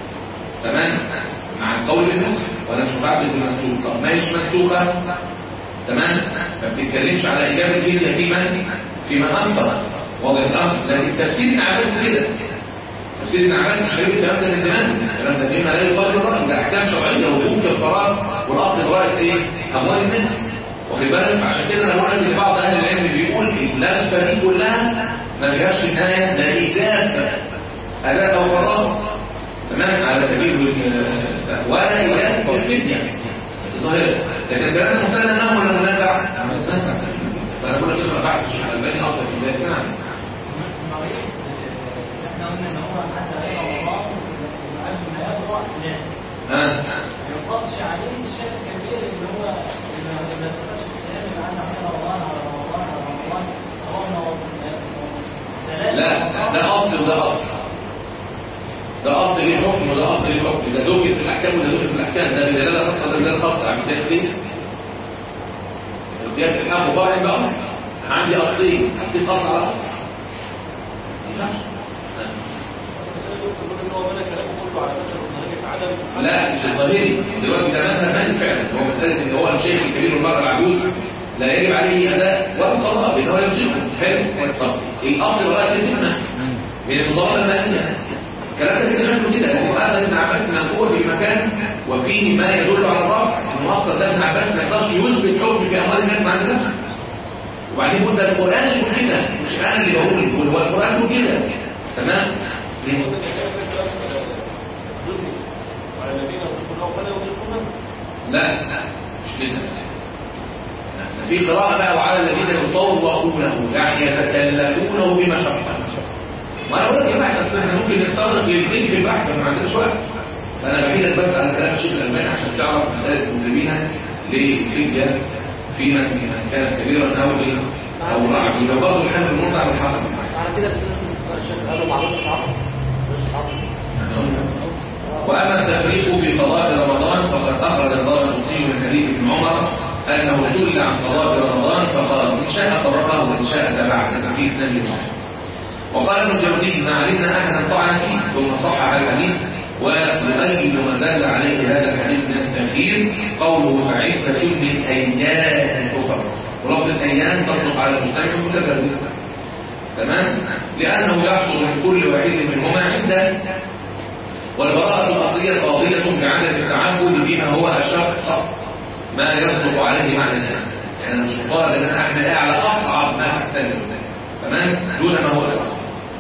تمام مع القول بالنسخ وانا مش بعمل بالمنسوخ طب ما هيش منسوخه تمام ما بتتكلمش على اجابه الفدية في من في من اخطر واضح الامر لكن تفسير ابن عباس كده تفسير ابن عباس مش هيجيب الكلام ده من زمان الكلام ده مما لا يقال بالراي ده احكام شرعيه وجوب كفارات والاصل الراي ايه اموال الناس واخد بالك عشان كده انا بقول ان بعض اهل العلم بيقول اللفه دي كلها ما فيهاش نهايه لا ايجاب اداء او فراغ تمام على سبيل ال- ولا ايجاب الفتيه ظاهره لكن كلام مسلم انه ولا منازع منازع فانا بقول لك اقرا بحث الشيخ الالباني افضل من ذلك نعم احنا قلنا ان هو حتى غير الله وقبل ما يبرأ لا ها ما يقصش عليه الشيء الكبير اللي هو اللي ما استفادش الصيام اللي عنده على رمضان على رمضان على رمضان هو ما لا ده اصل وده اصل ده اصل ليه حكم وده اصل ليه حكم ده دوجة في الاحكام وده دوجة في الاحكام ده بدلاله خاصه ده بدلاله خاصه عم القياس ليه؟ القياس الحق فرع باصل عندي اصلين هقيس اصل على اصل ما ينفعش بس انا كنت بقول ان هو بنى كلامه كله على نفس الظاهري في عدم لا مش الظاهري دلوقتي ده مذهب مالك فعلا هو مساله ان هو الشيخ الكبير والمرأة العجوز لا يجب عليه اداء ولا قضاء لان هو يمسكه حلو طب الاصل وراء كلمه من المضاربه الماليه الكلام ده كده شكله كده هو اخذ ابن عباس من القوه في مكان وفيه ما يدل على الرفع انه اصلا ده ابن عباس ما يقدرش يثبت حكم في اموال الناس مع الناس وبعدين يقول ده القران اللي بيقول كده مش انا اللي بقول بيقول هو القران بيقول كده تمام وعلى الذين يطلقون فلا يطلقون لا مش كده ده في قراءة بقى وعلى الذين يطوقونه يعني يتكلمونه بمشقة ما انا بقول لك يا بحث اصل احنا ممكن نستغرق للاثنين في البحث ما عندناش وقت فانا بحكي لك بس على كلام الشيخ الالباني عشان تعرف مساله المجرمين للفديه في من من كان كبيرا او ايه او رعب وبرضه الحمل المنطع والحفظ على كده بتقول الشيخ قال له معلش تعرف مش تعرف وأما التفريق في قضاء رمضان فقد أخرج الدار القطني من حديث ابن عمر أنه سئل عن قضاء رمضان فقال إن شاء فرقه وإن شاء تبعه في إسناد المصحف وقال ابن الجوزي ما علمنا أحدا طعن فيه ثم صحح الحديث ويؤيد ما دل عليه هذا الحديث من التأخير قوله فعدة من أيام أخرى ولفظ أيام تطلق على المجتمع المتفرد تمام لأنه يحصل من كل واحد منهما عدة والبراءة الأصلية قاضية بعدم التعبد بما هو أشق ما يصدق عليه معنى الآن يعني مش مطالب أن أنا أحمل على أصعب ما أحتاجه تمام دون ما هو الأصل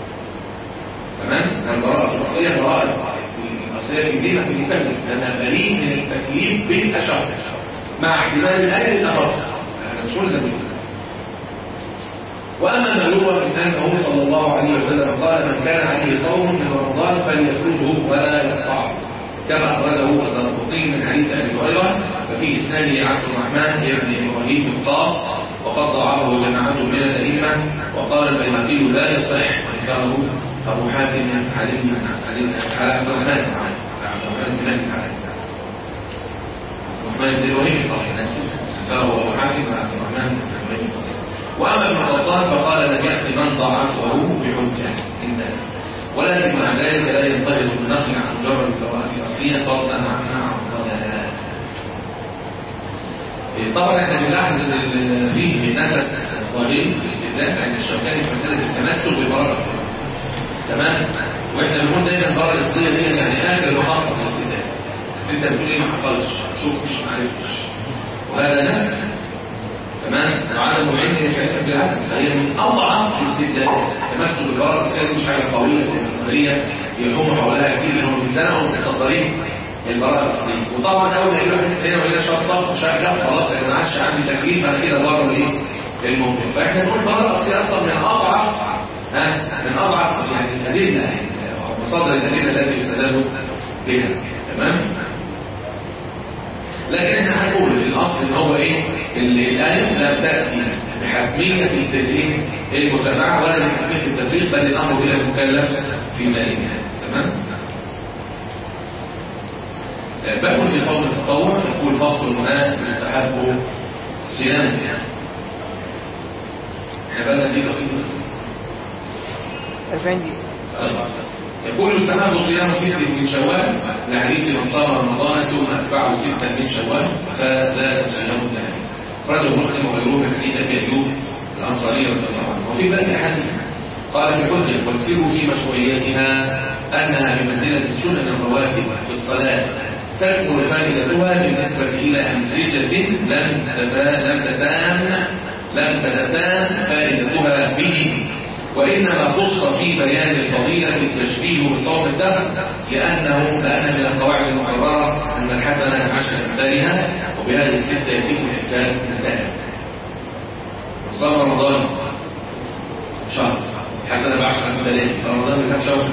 تمام والبراءة الأصلية براءة الأصلية في دينة المكلف لأنها بريء من التكليف بالأشق مع احتمال الآية للأخر أنا مش ملزم بالكلام وأما ما يروى من أنه صلى الله عليه وسلم قال من كان عليه صوم من رمضان فليصومه ولا يقطعه كما أخرجه الدرقطي من حديث أبي هريرة ففي إسناده عبد الرحمن بن إبراهيم القاص وقد ضعفه جماعة من الأئمة وقال البيهقي لا يصح وإنكره أبو حاتم علي بن علي على عبد الرحمن عبد الرحمن بن أبي علي عبد الرحمن بن إبراهيم القاص آسف ذكره أبو حاتم عبد الرحمن بن إبراهيم القاص وأما ابن قطان فقال لم يأتي من ضعفه بحجة عندنا ولكن مع ذلك لا ينطلق النقل عن مجرد القراءة الأصلية فضلا عما عرضنا طبعا احنا بنلاحظ ان فيه نفس ظاهري في الاستدلال عند الشوكاني في مسألة التمثل بالبراءة الأصلية تمام واحنا بنقول دايما البراءة الأصلية دي يعني آخر محطة في الاستدلال بس انت بتقول ايه ما حصلش ما شفتش ما عرفتش وهذا نفس تمام وعدم العلم يشعرك بالعدم فهي من اضعف الاستدلالات تمثل البراءة الأصلية مش حاجة قوية زي النظرية يحوم حولها كتير انهم بيتزنقوا ومتخطرين البراءة الأصلية وطبعا أول ما يقولوا حته هنا وهنا شطة وشغل خلاص أنا ما عادش عندي تكليف أنا كده بره الإيه؟ الممكن فإحنا نقول البراءة الأصلية أصلا من أضعف ها من أضعف يعني الأدلة أو مصادر الأدلة التي يستدل بها تمام؟ لكن احنا هنقول في الأصل إن هو إيه؟ اللي الآية لم تأتي بحتمية التدليل المتبعة ولا بحتمية التفريق بل الأمر إلى المكلف في مالها تمام؟ باب في صوم التطوع يقول فصل ما يستحب صيام احنا بقى لنا دي دقيقة 40 دقيقة يقول يستحب صيام ست من شوال لحديث من صام رمضان ثم اتبعه ستا من شوال فلا صيام الدهر أخرجه مسلم وغيره من حديث ابي ايوب الانصاري رضي الله عنه وفي باب حديث قال ابن حجر والسر في مشروعيتها أنها بمنزلة السنن الرواتب في الصلاة تكمل فائدتها بالنسبة إلى أمزجة لم تتا- لم تتام لم تتتام فائدتها به وإنما خص في بيان الفضيلة التشبيه بصوم الدهر لأنه لأن من القواعد المقررة أن الحسنة بعشر أمثالها وبهذه الستة يتم الحساب انتهى صام رمضان شهر حسنة بعشر أمثالها رمضان كم شهر؟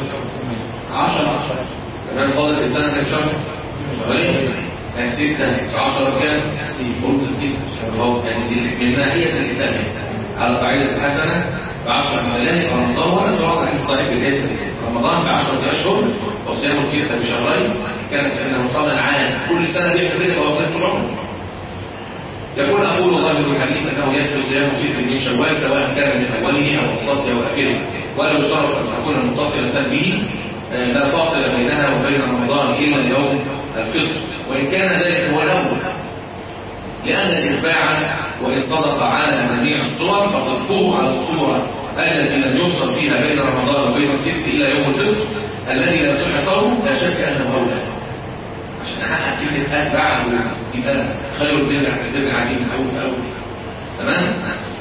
عشرة تمام فاضل في السنة كم شهر؟ شهرين يعني ستة في عشرة كام؟ قول ستين اهو يعني دي من ناحية الحساب على قاعدة الحسنة بعشر أمثالها رمضان ولا سواء الحديث ضعيف بالاسم رمضان بعشرة أشهر وصيام الستة بشهرين كان كأنه صام العام كل سنة بيعمل كده بوظيفة العمر يقول أقول ظاهر الحديث أنه يكفي صيام ست من شوال سواء كان من أوله أو أوسطه أو آخره ولو اشترط أن تكون متصلة به آه، لا فاصل بينها وبين رمضان إلا يوم الفطر وإن كان ذلك هو الأول لأن الإتباع وإن صدق على جميع الصور فصدقه على الصورة التي لم يفصل فيها بين رمضان وبين الست إلى يوم الفطر الذي لا صح صومه لا شك أنه أولى عشان احقق كلمه اتبعه يبقى خير البدع البدع دي من اول في اول تمام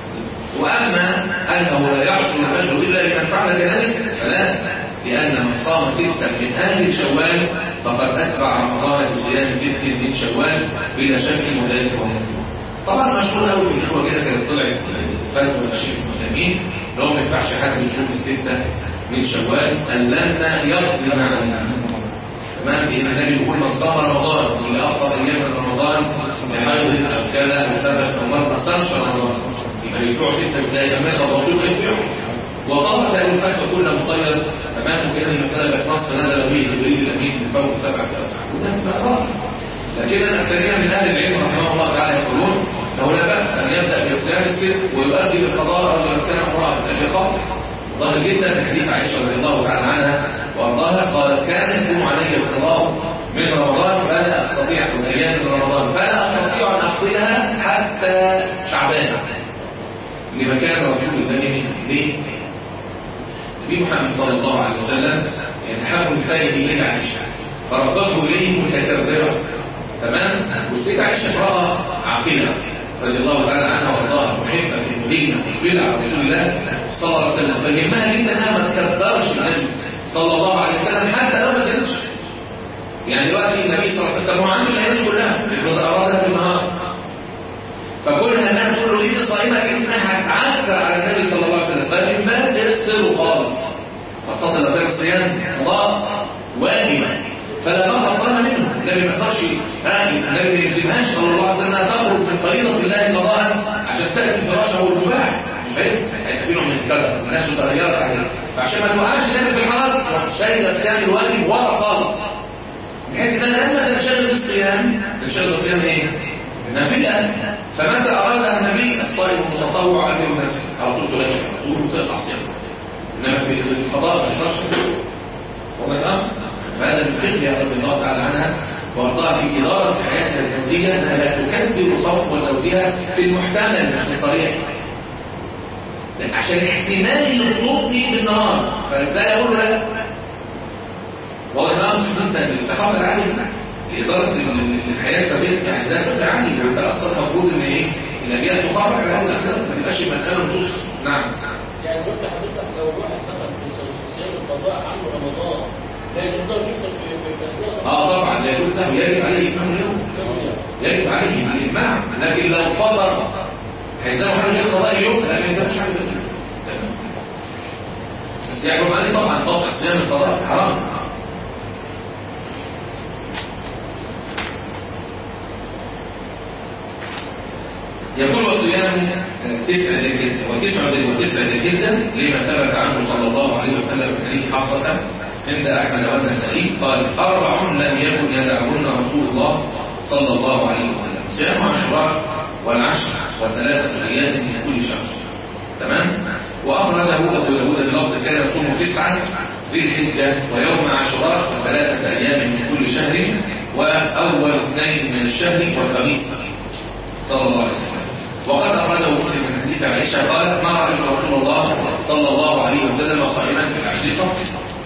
واما انه لا يحصل الاجر الا لمن فعل كذلك فلا لان من صام سته من اهل شوال فقد اتبع رمضان بصيام ست من شوال بلا شك وذلك هو المطلوب طبعا مشهور قوي في الاخوه كده كانت طلعت فتوى الشيخ المسلمين ان هو ما ينفعش حد يصوم السته من شوال الا لما يقضي مع النعم تمام بإن النبي يقول من صام رمضان واللي أفضل أيام من رمضان لحيض أو كذا أو سبب أو مرض ما صامش رمضان يبقى يدفعوا ستة ازاي أما يخلصوا يدفعوا وطلب هذه الفتوى كلها مطير تمام وكده المسألة بقت نص نزل به جبريل الأمين من فوق سبعة سبع وده بقى رأي لكن الأكثرية من أهل العلم رحمه الله تعالى يقولون له لا بأس أن يبدأ بصيام الست ويؤدي بالقضاء أو لو كان امرأة من أجل خالص ظاهر جدا في حديث عائشة رضي الله تعالى عنها وارضاها قالت كان يكون علي القضاء من رمضان فلا استطيع في الايام من رمضان فلا استطيع ان اقضيها حتى شعبان لمكان رسول الله منه ليه؟ النبي محمد صلى الله عليه وسلم يعني حب نسائه اليه عائشه فربته اليه متكبره تمام والسيدة عائشه امراه عاقله رضي الله تعالى عنها وارضاها محبه مدينه مقبله على رسول الله صلى الله عليه وسلم فيهمها جدا انها ما تكبرش النبي صلى الله عليه وسلم حتى لو ما زالش يعني دلوقتي النبي صلى الله عليه وسلم هو عنده الايام كلها افرض ارادها بالنهار فكونها انها تقول له انت صائمه انها هتعكر على النبي صلى الله عليه وسلم فمما تغسله خالص خاصه لو كان الصيام قضاء واجب فلا بقى صلاه منه النبي ما يقدرش ها النبي ما يلزمهاش صلى الله عليه وسلم انها تخرج من فريضه الله قضاء عشان تاتي فراشه المباح مش فاهم هيبقى في نوع من الكذب الناس اتغيرت عليه فعشان ما توقعش النبي في الحرام راح شايل الصيام الواجب ورا خالص بحيث انها لما تنشغل بالصيام تنشغل بالصيام ايه؟ نافله فمتى اراد النبي الصائم المتطوع اجر نفسه على طول تلاقي على طول وتقطع صيامه انما في في القضاء ما يقدرش واضح الامر فهذا من فقه رضي الله تعالى عنها وارضاها في اداره حياتها الزوجيه انها لا تكدر صوم زوجها في المحتمل مش في الصريح عشان احتمال الخطوط دي بالنهار فازاي اقول له لا والله الامر مش انت الاستخاره العالي لاداره الحياه الطبيعيه يعني ده فكره عالي وانت اصلا المفروض ان ايه الانبياء تخرج على اول الاخره ما تبقاش مساله نصوص نعم يعني قلت حضرتك لو الواحد دخل في صيام القضاء عنه رمضان لا يقدر يفطر في في الاسبوع اه طبعا لا يقول له يجب عليه اتمام اليوم يجب عليه بالاجماع لكن لو فطر هيلزمه حاجه غير قضاء اليوم لا ما يلزمش حاجه غير اليوم تمام بس يحكم عليه طبعا قطع صيام القضاء حرام يقول وصيام تسع ذي الحجة وتسع ذي وتسع ذي الحجة لما ثبت عنه صلى الله عليه وسلم في حديث حفصة عند أحمد والنسائي قال أربع لم يكن يدعهن رسول الله صلى الله عليه وسلم صيام عاشوراء والعشر وثلاثة أيام من كل شهر تمام وأخرجه أبو داود بلفظ كان يصوم تسعة ذي الحجة ويوم عاشوراء وثلاثة أيام من كل شهر وأول اثنين من الشهر والخميس صلى الله عليه وسلم وقد أخرجه مسلم من حديث حديث عائشة قالت ما رأيت رسول الله صلى الله عليه وسلم صائما في العشر قط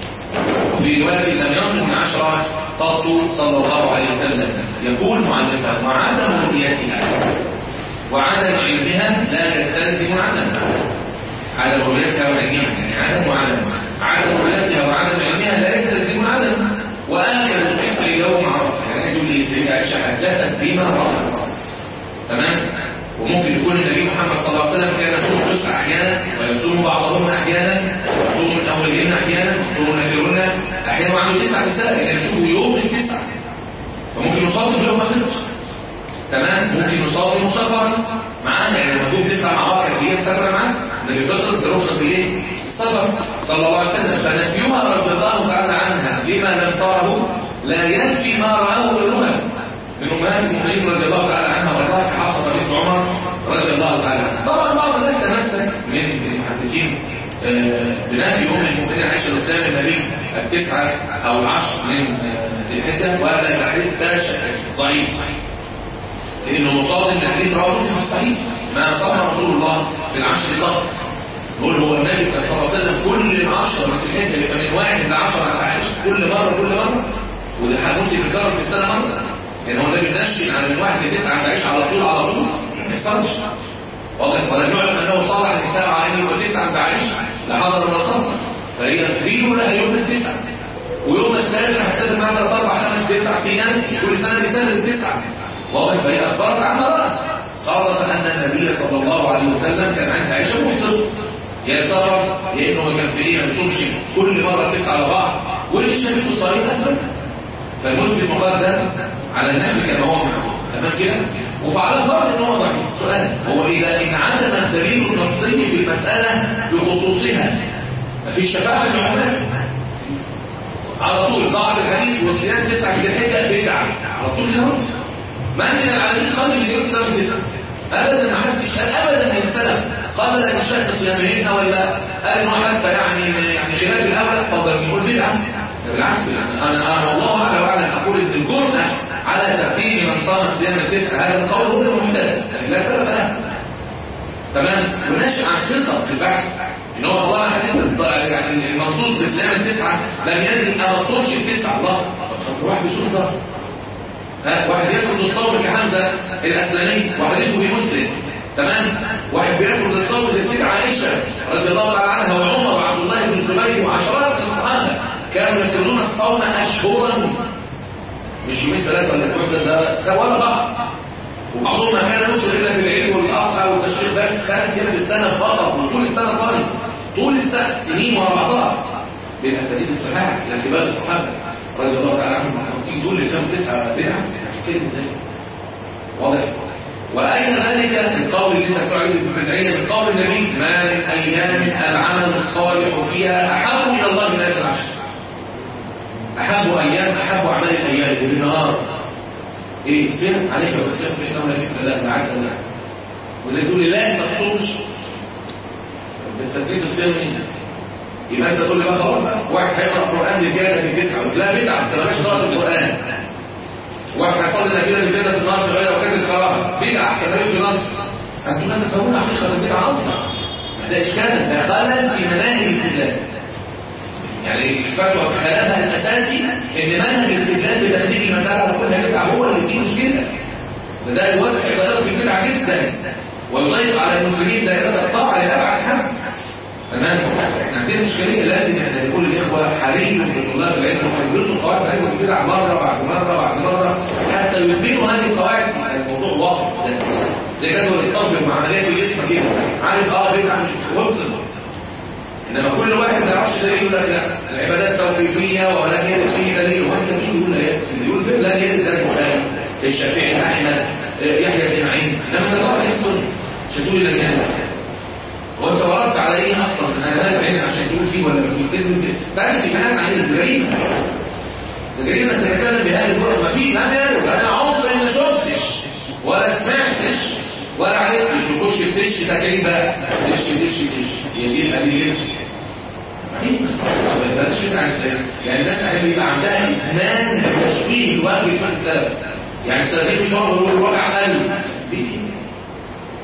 وفي رواية لم يصم عشرة قط صلى الله عليه وسلم يقول معلقا وعدم رؤيتها وعدم علمها لا يستلزم عدمها عدم رؤيتها وعلمها يعني عدم وعدم عدم رؤيتها وعدم علمها لا يستلزم عدمها وآخر القصر يوم عرفة يعني يقول لي سيدة عائشة حدثت بما رأت تمام وممكن يكون النبي محمد صلى الله عليه وسلم كان يصوم التسع احيانا ويصوم بعضهم احيانا يصوم الاولين احيانا يصوم الاخرون احيانا وعنده تسع نساء يعني نشوفه يوم التسع فممكن يصادف يوم فطر تمام ممكن يصادف سفرا معانا يعني لما تكون تسع مع بعض هي مسافره معاه النبي فطر برخصه ايه؟ السفر صلى الله عليه وسلم فنفيها رضي الله تعالى عنها لما لم تره لا ينفي ما راه غيرها من امهات المؤمنين رضي الله تعالى عنها وارضاها كحصه بنت عمر رضي الله تعالى عنها طبعا بعض الناس تمسك من المحدثين آه، بنفي ام المؤمنين عائشه الاسلام النبي التسعه او العشر من آه، ذي الحجه وهذا الحديث ده شك- ضعيف لانه مصادم لحديث رواه مسلم في الصحيح ما صام رسول الله في العشر قط يقول هو النبي صلى الله عليه وسلم كل عشرة من الحجة يبقى من واحد لعشرة على العشر كل مرة كل مرة وده حدوثي بيتكرر في السنة مرة يعني هو النبي نشن على من واحد لتسعة تعيش على طول على طول ما يحصلش واضح ولا نعلم انه صلى على النساء على انه تسعة تعيش لحضر الرسول فهي بيجوا لها يوم التسعة ويوم الثالث هحتاج معها ثلاث اربع خمس تسع ايام مش كل سنه بسنه التسعه واضح فهي اخبرت عن رأت صادف ان النبي صلى الله عليه وسلم كان عند عائشه مفطر يا سفر يا انه كان في ايه ما بيصومش كل مره تسعه على بعض واللي شافته صحيح اثبت فالمسلم مقدم على النفي كما هو معروف تمام كده وفعلى فرض ان هو ضعيف سؤال هو اذا ان عدم الدليل النصي في المساله بخصوصها مفيش شفاعه للعلماء على طول ضاع الحديث وصيام تسعة ذي الحجة بدعة على طول كده اهو. من من العالمين قبل مليون سنة تسعة أبدا ما حدش قال أبدا من السلف قبل أن يشاهد صيامهن ولا قال إنه حتى يعني يعني خلاف الأولى فضل نقول بدعة ده بالعكس يعني أنا أنا والله أعلم وأعلم أقول إن الجرأة على ترتيب من صام صيام التسعة هذا القول هو المحدث لكن لا سلف له تمام ونشأ عن قصة في البحث ان هو طبعا حديث الض- يعني المنصوص باسلام التسعه لم يرد ما مطلوبش التسعه الله طب واحد بيصوم ده ها واحد يسرد الصوم كحمزه الاسلمي وحديثه في مسلم تمام واحد بيسرد الصوم زي سيدة عائشه رضي الله تعالى عنها وعمر وعبد الله بن الزبير وعشرات من الصحابه كانوا يسردون الصوم اشهرا مش يومين ثلاثه ولا اسبوعين ده ده ولا بعض وبعضهم ما كان يوصل الا في العلم والاقصى والتشريق بس خمس ايام في السنه فقط وطول السنه صايم طول السنه سنين ورا بعضها بالاساليب الصحيحه الى كبار الصحابه رضي الله تعالى عنهم تيجي تقول لي سنه تسعه بدعه كده ازاي؟ واضح واين ذلك القول اللي انت بتقول بالبدعيه من قول النبي ما من ايام العمل الصالح فيها احب الى الله من هذه العشر احب ايام احب اعمال الايام وبالنهار ايه الصيام عليك بالصيام فانه لا مثل له تعالى له وده تقول لي لا ما تصومش طب تستفيد الصيام منين يبقى انت تقول لي بقى خلاص بقى واحد هيقرا قران بزياده في التسعه يقول لا بدعه ما تبقاش قراءه القران واحد هيصلي نافله بزياده في النهار غير وكانت القراءه بدعه ما تبقاش بنص هتقول انت فهمنا حقيقه البدعه اصلا ده اشكال ده خلل في مناهج الاستدلال يعني الفتوى خلالها الاساسي ان منهج الاستدلال بتخليك المساله على كل بدعه هو اللي فيه مشكله ده ده يوسع بلاغه في البدعه جدا ويضيق على المسلمين دائره الطاعه لابعد حد تمام احنا عندنا اشكاليه لازم احنا نقول للاخوه حري بطلاب العلم هم يدرسوا قواعد علم البدع مره بعد مره بعد مره حتى يثبتوا هذه القواعد الموضوع واضح جدا زي جدول الطب مع عمليات الجسم كده عارف اه بدعه مش وصل انما كل واحد ما يعرفش دليل يقول لك لا العبادات توقيفيه ولم يرد فيه دليل وانت مين يقول لا يرد يقول في لا يرد ده البخاري الشافعي احمد يحيى بن معين انما ده راي السنه مش هتقول لك يعني وانت وردت على ايه اصلا من هذا العلم عشان تقول فيه ولا تقول كده تعرف كمان عن الجريمه الجريمه تتكلم بهذه الجرأة ما في ما يرد انا عمري ما شفتش ولا سمعتش ولا عرفتش يخش في تش تكريم بقى تش تش تش هي دي الادله بعدين بس ما بلاش كده عن السلف يعني الناس اللي بيبقى عندها ادمان تشويه الواجب في السلف يعني السلفيين مش هم يقولوا الوجع قل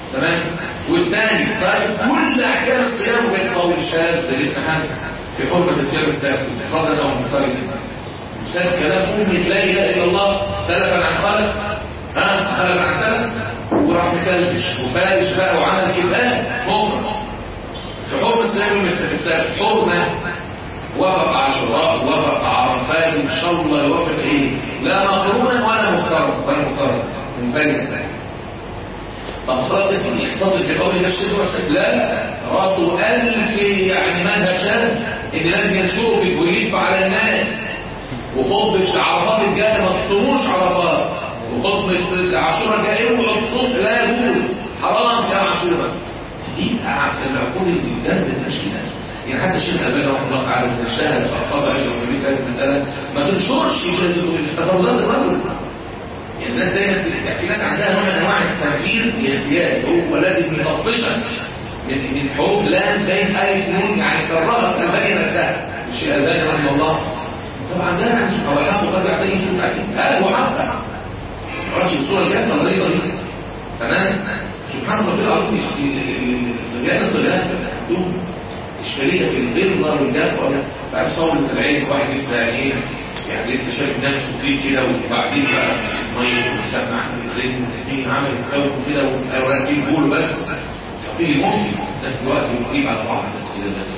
تمام والثاني صاحب كل احكام الصيام وبين قول الشاذ لابن حسن في حرمه الصيام السابق صدق او مقترب ساب كلام امه لا اله الا الله سلفا عن خلف ها خلف عن سلف وراح مكلبش وفارش بقى وعمل كتاب مصر في حرمه الصيام السابق حرمه وافق عاشوراء وافق عرفات ان شاء الله يوافق ايه لا مقرونا ولا مفترض ولا مفترض منفردا طب خلاص يا سيدي احتفظ بقول الله الشيخ وحسن لا راسه ألف يعني منهج شاب ان لازم ينشروا في البوليف على الناس وخطبة عرفات الجاية ما تفطروش عرفات وخطبة عاشوراء الجاية اوعوا تفطروا لا يجوز حرام يا عاشوراء دي العقول اللي بتدمر التشكيلات يعني حتى الشيخ الألباني رحمه الله تعالى في اجتهد في أصابع أجر في مثل هذه المسألة ما تنشرش تفرضات الرجل يعني الناس دايما يعني في ناس عندها نوع من انواع التنفير الاختياري هو لازم يطفشها من من حروف لام بين الف نون يعني كرهت الالباني نفسها الشيخ الالباني رحمه الله طبعا ده مش هو الحق قد يعطيه صوت عليه هذا هو حق ما يعرفش الصوره الجافه الغريبه دي تمام سبحان الله العظيم الصبيان الطلاب عندهم اشكاليه في الغلظه والجافه ولا تعرف صور السبعين واحد لسه يعني ايه يعني لسه شايف نفسه فيه كده وبعدين بقى ميه والسمع الرين الدين عمل خوف كده والاوراق دي بيقولوا بس فقيه مفتي الناس دلوقتي مقيم على بعض الناس كده الناس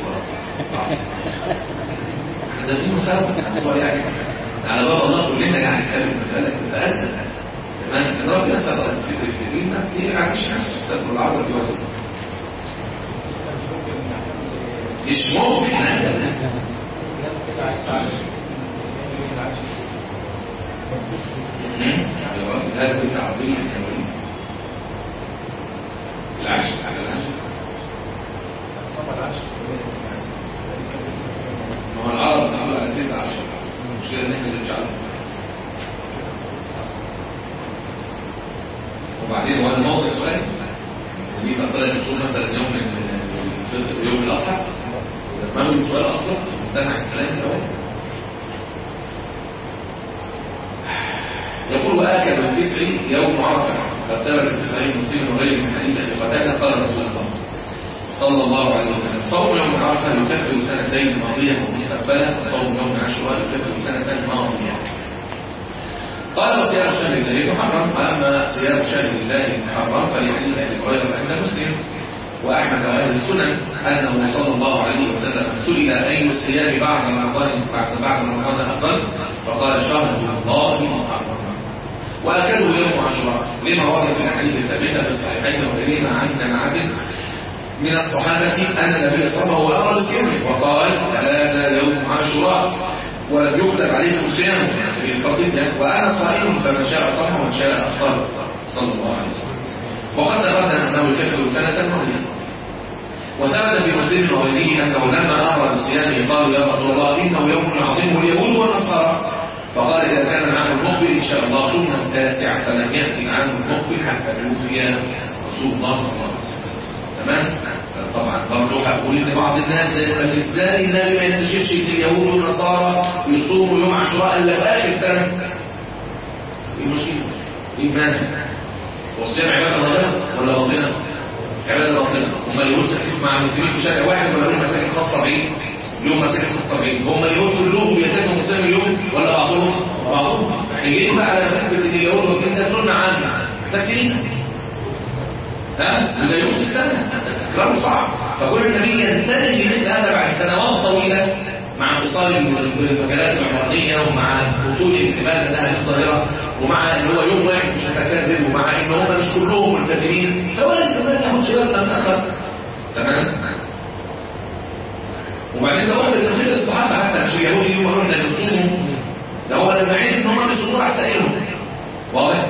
احنا داخلين مسابقه الموضوع يعني على باب الله كلنا يعني خلي المساله تتأدى تمام ان ربنا يسال الله يسير الكريم ما تعيش نفسك سبب العرض دي وقت مش ممكن ابدا هذا ليس عربيا كمان العشر على العشر ما هو العرب تعمل على تسعة عشر المشكلة ان احنا نجعله وبعدين هو هذا موضع سؤال النبي صلى الله عليه وسلم يصوم مثلا يوم الفطر يوم الاضحى ما له سؤال اصلا ممتنع الكلام ده يقول واكل التسع يوم عرفه قد ثبت في صحيح مسلم وغيره من حديث ابي قتاده قال رسول الله صلى الله عليه وسلم صوم يوم عرفه يكفر سنتين ماضيه ومستقبله وصوم يوم عاشوراء يكفر سنتين ماضيه قال وصيام شهر الله المحرم واما صيام شهر الله المحرم فلحديث ابي هريره عند مسلم واحمد واهل السنن انه صلى الله عليه وسلم سئل اي الصيام بعد رمضان بعد بعد رمضان افضل فقال شهر الله المحرم واكلوا يوم عاشوراء لما ورد في الاحاديث الثابته في الصحيحين وغيرهما عن جماعه من الصحابه ان النبي صلى الله عليه وسلم امر بصيامه وقال هذا يوم عاشوراء ولم يكتب عليكم صيام في سبيل الفضل وانا صائم فمن شاء صام ومن شاء افطر صلى الله عليه وسلم وقد تقدم انه يكفر سنه ماضيه وثبت في مسلم وغيره انه لما امر بصيامه قالوا يا رسول الله انه يوم يعظمه اليهود والنصارى فقال اذا كان العام المقبل ان شاء الله ثم التاسع فلم ياتي العام المقبل حتى توفي رسول الله صلى الله عليه وسلم تمام طبعا برضه هقول ان بعض الناس يقول لك ازاي النبي ما ينتشرش في اليهود والنصارى ويصوموا يوم عاشوراء الا في اخر سنه ايه المشكله؟ ايه المانع؟ والصيام عباده ظاهره ولا باطنه؟ عباده باطنه هم اليهود ساكنين مع المسلمين في شارع واحد ولا لهم مساكن خاصه بعيد؟ لهم مساكن خاصه بعيد هم اليهود كلهم بيتكلموا مسلم اليوم ولا بعضهم؟ بعضهم احنا بقى على فكره ان اليهود واخدين ده سنه عامه محتاج سنين ها وده يوم في السنه تكراره صعب فكل النبي ينتهي بمثل هذا بعد سنوات طويله مع انفصال المجالات العمرانيه ومع بطول انتباه الاهل الظاهره ومع ان هو يوم واحد مش هتكلم ومع ان هم مش كلهم ملتزمين فوارد كمان ياخد شبابنا متاخر تمام وبعدين ده واحد من خلال الصحابه حتى مش اليهود يوم قالوا ان يصوموا ده هو لما عرف ان هم بيصوموا راح سائلهم واضح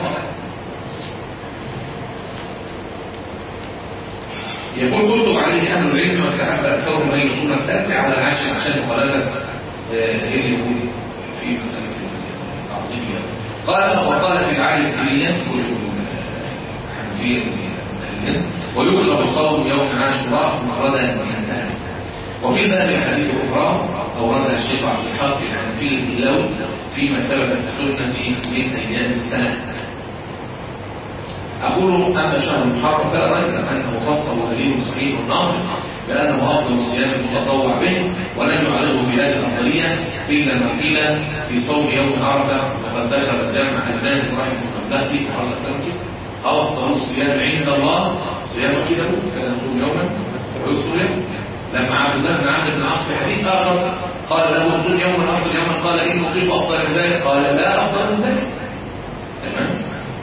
يقول كتب عليه اهل العلم واستحب اكثرهم ان يصوم التاسع على العاشر عشان مخالفه اليهود في مساله التعظيم قال وقال في العالم الكبير حنفيه ويكره صوم يوم عاشوراء مفردا انتهى وفي ذلك حديث اخرى اوردها الشيخ عبد الحق الحنفي الدلو فيما ثبت في السنه من ايام السنه أقول أما شهر المحرم فلا ريب أنه خصه دليل صحيح ناطق بأنه أفضل الصيام المتطوع به ولم يعرضه بهذه الأفضلية إلا ما قيل في صوم يوم عرفة وقد ذكر الجامع المازن رحمه الله في محرم التركي أفضل الصيام عند الله صيام كده كان يصوم يوما ويفطر يوما لما عبد الله بن عبد بن عاص في حديث آخر قال له صوم يوما أفضل يوما قال إن أطيق أفضل من ذلك قال لا أفضل من ذلك تمام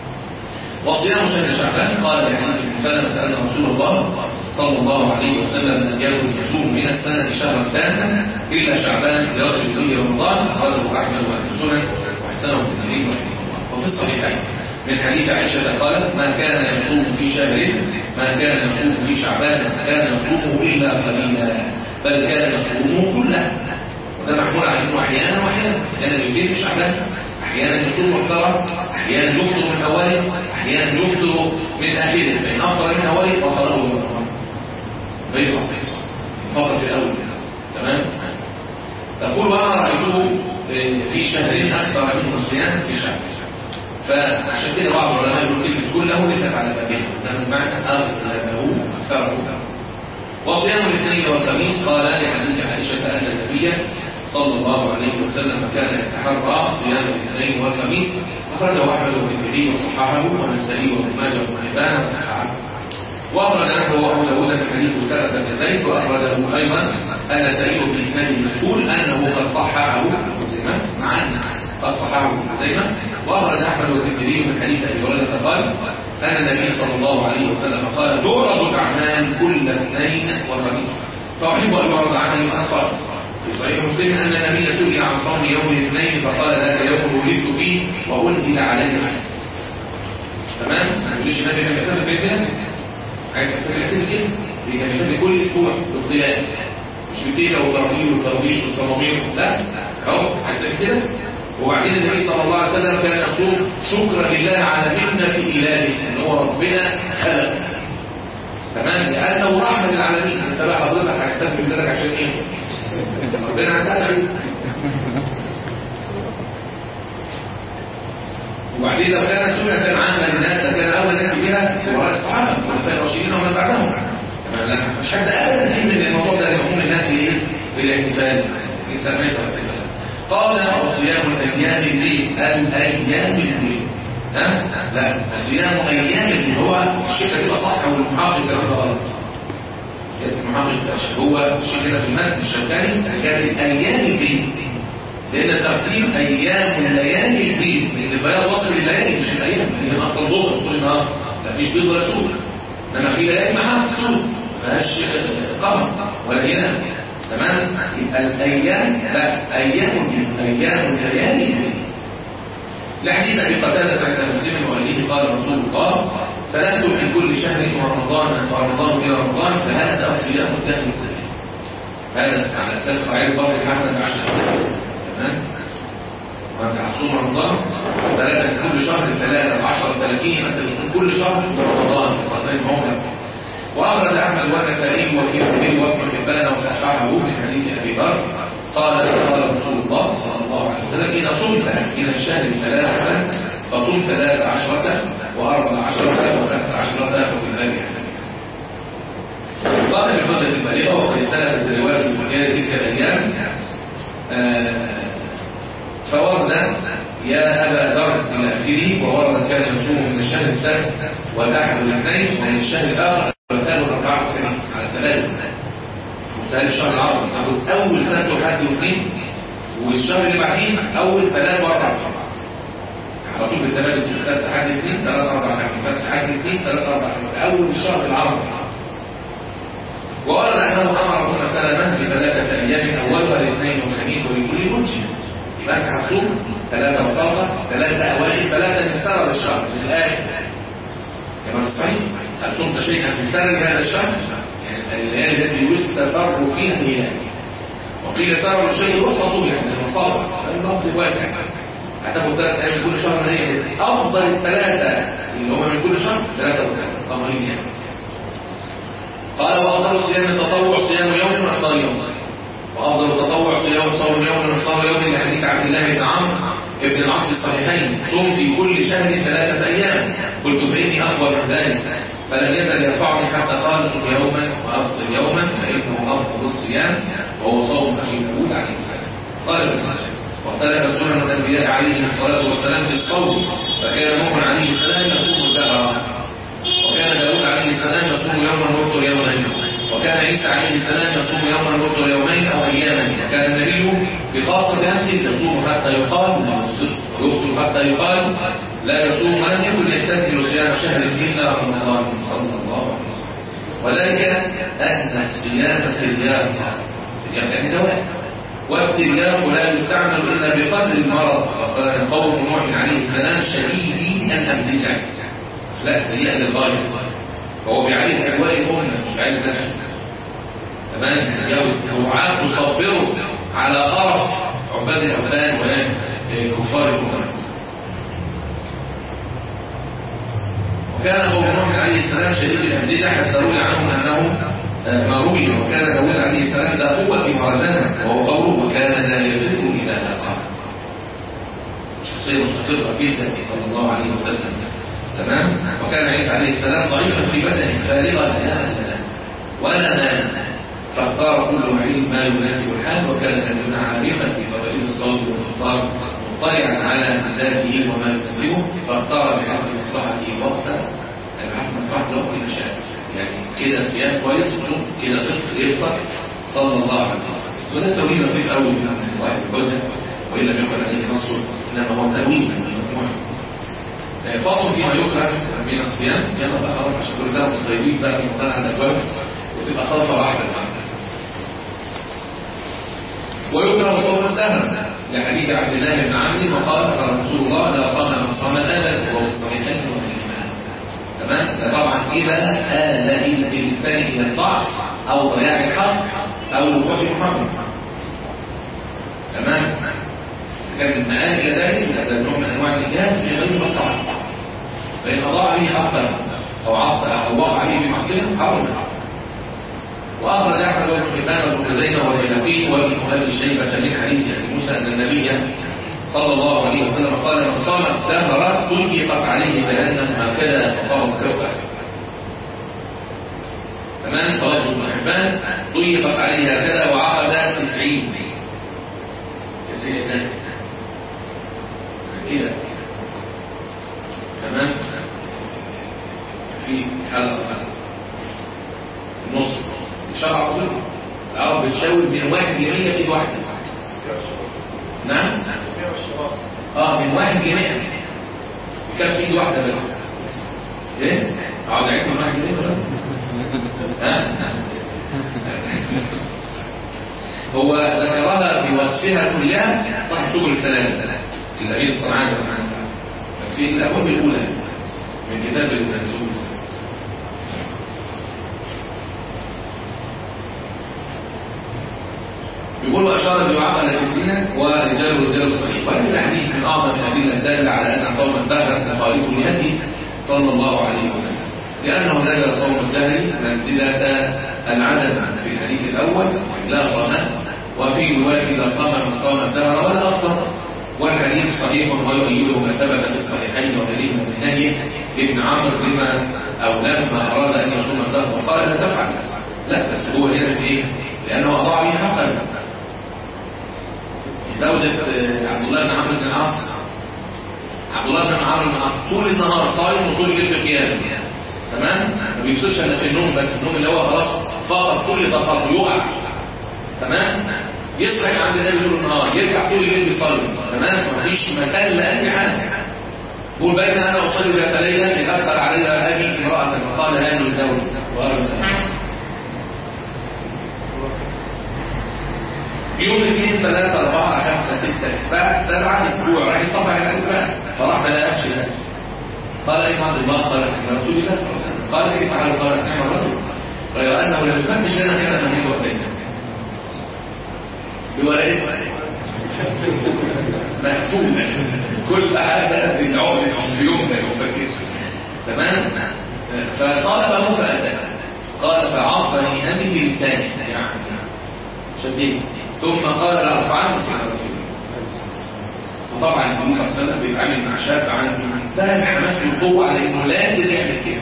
وصيام شهر شعبان قال لحديث ابن سلمة أن رسول الله صلى الله عليه وسلم لم يكن يصوم من السنة شهرا تاما إلا شعبان يصل به رمضان أخرجه أحمد وأهل السنن وحسنه النبي رحمه الله وفي الصحيحين من حديث عائشة قالت ما كان يصوم في شهر ما كان يصوم في شعبان كان يصومه إلا قليلا بل كان يصومه كله وده محمول على انه احيانا واحيانا احيانا يجيب في شعبان احيانا يصوم اكثره احيانا يفطر من اوله احيانا يفطر من اخره فان افطر من اوله وصله من رمضان غير خاصه فقط في الاول تمام تقول وانا رايته في شهرين اكثر منه صيام في شهر فعشان كده بعض العلماء يقول كلمه كله ليست على بابها ده من معنى اغلبه اكثره وصيام الاثنين والخميس قال لحديث عائشة أن النبي صلى الله عليه وسلم كان يتحرى صيام الاثنين والخميس أخرجه أحمد والترمذي وصححه والنسائي وابن ماجه وابن حبان وصححه وأخرج عنه أبو داود من حديث أسامة بن زيد وأخرجه أيضا النسائي في إسناد المشهور أنه قد صححه خزيمة مع أن قد صححه خزيمة وأخرج أحمد والترمذي من حديث أبي هريرة قال أن النبي صلى الله عليه وسلم قال تعرض الأعمال كل اثنين وخميس فأحب أن يعرض عملي وأنصار في صحيح مسلم أن النبي سئل عن صوم يوم الاثنين فقال ذاك يوم ولدت فيه وأنزل علي عنه تمام؟ ما تقوليش النبي كان بيحتفل كده عايز تحتفل يحتفل كده كان بيحتفل كل أسبوع بالصيام مش بالديكة والترفيه والترويش والصمامير لا أهو عايز تعمل كده وبعدين النبي صلى الله عليه وسلم كان يصوم شكرا لله على منة إلهه ان هو ربنا خلق تمام لأنه رحمة العالمين انت بقى حضرتك هتحتفل بذلك عشان ايه ربنا هتعلم وبعدين لو كان سنة عامة للناس لكان أول الناس بها وراء الصحابة والخلفاء الراشدين ومن بعدهم تمام لا مش حد أبدا فيه من الموضوع ده يهمون الناس في ايه في الاحتفال الإنسان ما يتوقف قال وصيام الايام البيت الايام البيت ها لا صيام ايام البيت هو الشيء كده صح والمحافظ كده غلط سيادة المحافظ هو الشيء كده في المتن الشوكاني كانت ايام البيت لان ترتيب ايام الليالي البيت لان البياض وصل الليالي مش الايام لان اصلا ظهر طول النهار لا فيش بيض ولا سود انما في ليالي محل سود ما فيهاش قمر ولا هلال تمام الايام لا ايام ايام الليالي لحديث ابي قتاده عند مسلم وغيره قال رسول الله ثلاث من كل شهر ورمضان ورمضان الى رمضان فهذا صيام الدهر كله هذا على اساس قاعده ضرب الحسن بعشر تمام وانت هتصوم رمضان ثلاثه من كل شهر ثلاثه ب 10 30 انت بتصوم كل شهر رمضان تصيم عمرك وأخرج أحمد والنسائي والترمذي وابن حبان وصححه من حديث أبي ذر قال قال رسول الله صلى الله عليه وسلم إذا صمت من الشهر ثلاثة فصم ثلاث عشرة وأربع عشرة وخمس عشرة وفي الباب قال في الحجة البالغة وقد اختلفت الرواية في مكان تلك الأيام فورد يا أبا ذر إلى آخره وورد كان يصوم من الشهر السبت والأحد والاثنين ومن الشهر الآخر والثالث والأربعة والخميس على الثلاثة مستهل الشهر العربي ناخد أول سبت وحد واثنين والشهر اللي بعديه أول ثلاث وأربع خمس على طول بالتبادل سبت حد اثنين ثلاث أربع خمس سبت حد اثنين ثلاث أربع خمس أول الشهر العربي وقال أنه أمر ابن سلمة بثلاثة أيام أولها الاثنين والخميس ولكل منشئ يبقى أنت هتصوم ثلاثة وصفة ثلاثة أوائل ثلاثة من سبب الشهر من الآخر كما في الصحيح هل صمت شيئا من سبب هذا الشهر يعني الليالي التي يستسر فيها الهلال وقيل سبب الشيء وسطه يعني المصابة فالنص واسع هتاخد ثلاث أيام من كل شهر من أي أفضل الثلاثة اللي هم من كل شهر ثلاثة وثلاثة قمرين يعني قال وأفضل صيام التطوع صيام يوم وإفطار يوم وأفضل التطوع صيام صوم يوم وإفطار يوم لحديث عبد الله بن عمرو ابن العاص الصحيحين صم في كل شهر ثلاثة أيام قلت فإني أقوى من ذلك فلم يزل يرفعني حتى قال صم يوما وأفطر يوما فإنه أفضل الصيام وهو صوم أخي داود عليه السلام قال ابن رجب واختلف سنن الأنبياء عليهم الصلاة والسلام في الصوم فكان نوح عليه السلام يصوم الدهر وكان داود عليه السلام يصوم يوما ويفطر يوما وكان عيسى عليه السلام يصوم يوما ويفطر يومين او اياما وكان النبي بخاصة نفسه يصوم حتى يقال لا يفطر ويفطر حتى يقال لا يصوم ولم يكن يستكمل صيام شهر الا رمضان صلى الله عليه وسلم وذلك ان الصيام ترياق ترياق يعني دواء والترياق لا يستعمل الا بقدر المرض وكان قوم نوح عليه السلام شديدي الامزجه لا سيئة للغاية فهو بيعالج أجواء الأمة مش بيعالج نفسه تمام هو عاد تصبره على قرف عباد الأوثان وكفار الأمة وكان قوم نوح عليه السلام شديد الأمزجة حتى روي عنه أنه ما روي وكان داود عليه السلام ذا قوة مرزنة وهو قوله وكان لا يفر إذا لاقاه شخصية مستقرة جدا صلى الله عليه وسلم تمام وكان عيسى عليه السلام ضعيفا في بدنه فارغا لا أدنى ولا مال فاختار كل وحيد ما يناسب الحال وكان نبينا عارفا بفضائل الصوت والكفار مطلعا على مزاجه وما يناسبه فاختار بحسب مصلحته وقتا بحسب مصلحه الوقت ما شاء يعني كده صيام كويس وصوم كده فقه يفطر صلى الله عليه وسلم وده تأويل لطيف قوي من صاحب الحجه وإن لم يكن عليه نص إنما هو تأويل من المجموعه فاصل فيما يكره من الصيام يلا بقى خلاص عشان كل سنه وانتم طيبين بقى في مقتنع الابواب وتبقى خلطه واحده ويكره صوم الدهر لحديث عبد الله بن عمرو وقال قال رسول الله لا صام من صام الابد وهو في الصحيحين والإيمان تمام ده طبعا اذا آل الانسان الى الضعف او ضياع الحق او الوقوع في محرم تمام كان المآل إلى ذلك هذا نوع من أنواع الإجهاد في غير مصلحة فإن أضاع به حقا أو عطى أو وقع به في معصية حرم وأخرج أحمد بن حبان وابن خزيمة والبيهقي وابن أبي شيبة من حديث أبي موسى أن النبي صلى الله عليه وسلم قال من صام الدهر ضيقت عليه جهنم هكذا فقام الكوثر تمام قال ابن حبان ضيقت عليه هكذا وعقد تسعين تسعين سنة كده تمام في حلقة في النص شرع طويل العرب بتشاور بين واحد لمية ايد واحدة نعم اه من واحد لمية كف ايد واحدة بس ايه اقعد اعيد من واحد لمية بس ها هو ذكرها بوصفها كلها صاحب سبل السلام الأمير الصنعاني في الأبواب الأولى من كتاب المنسوس يقول أشار بيعاق على التسعين ورجال رجال الصحيح وهذه الأحاديث من أعظم الأدلة الدالة على أن صوم الدهر مخالف لهدي صلى الله عليه وسلم لأنه نزل صوم الدهر منزلة العدد في الحديث الأول لا صام وفي رواية لا صام من صام الدهر ولا أفطر والحديث صحيح ويؤيده ما ثبت في الصحيحين وغيرهما من نهي ابن عمرو بما او لما اراد ان يصوم الدهر وقال لا تفعل لا بس هو هنا من ايه؟ لانه اضاع به حقا زوجة عبد الله بن عمرو بن العاص عبد الله بن عمرو بن العاص طول النهار صايم وطول الليل في قيام تمام؟ ما بيفسدش الا في النوم بس النوم اللي هو خلاص فقط كل طاقته يقع تمام؟ يصحى عند النبي طول النهار يرجع طول الليل بيصلي تمام مفيش مكان لاي حاجه قول بين انا اصلي ذات ليله الاثر علي ابي امراه فقال هذه الزوج وارد يوم اثنين ثلاثة أربعة خمسة ستة سبعة سبعة أسبوع راح يصبح الأسبوع فراح ما لقاش ده قال أي عبد الله قالت رسول الله صلى الله عليه وسلم قال كيف فعل قالت نعم الرجل غير أنه لم يفتش لنا كان تمريض وقتين بورقة مقفولة كل حاجة بالعقد في يوم ما يفكرش تمام فطالبه فأتى قال فعضني أمي بلساني يعني شديد ثم قال لأرفعنك يا رسول الله فطبعا النبي صلى الله عليه وسلم بيتعامل مع شاب عنده منتهى الحماس والقوه على انه لازم يعمل كده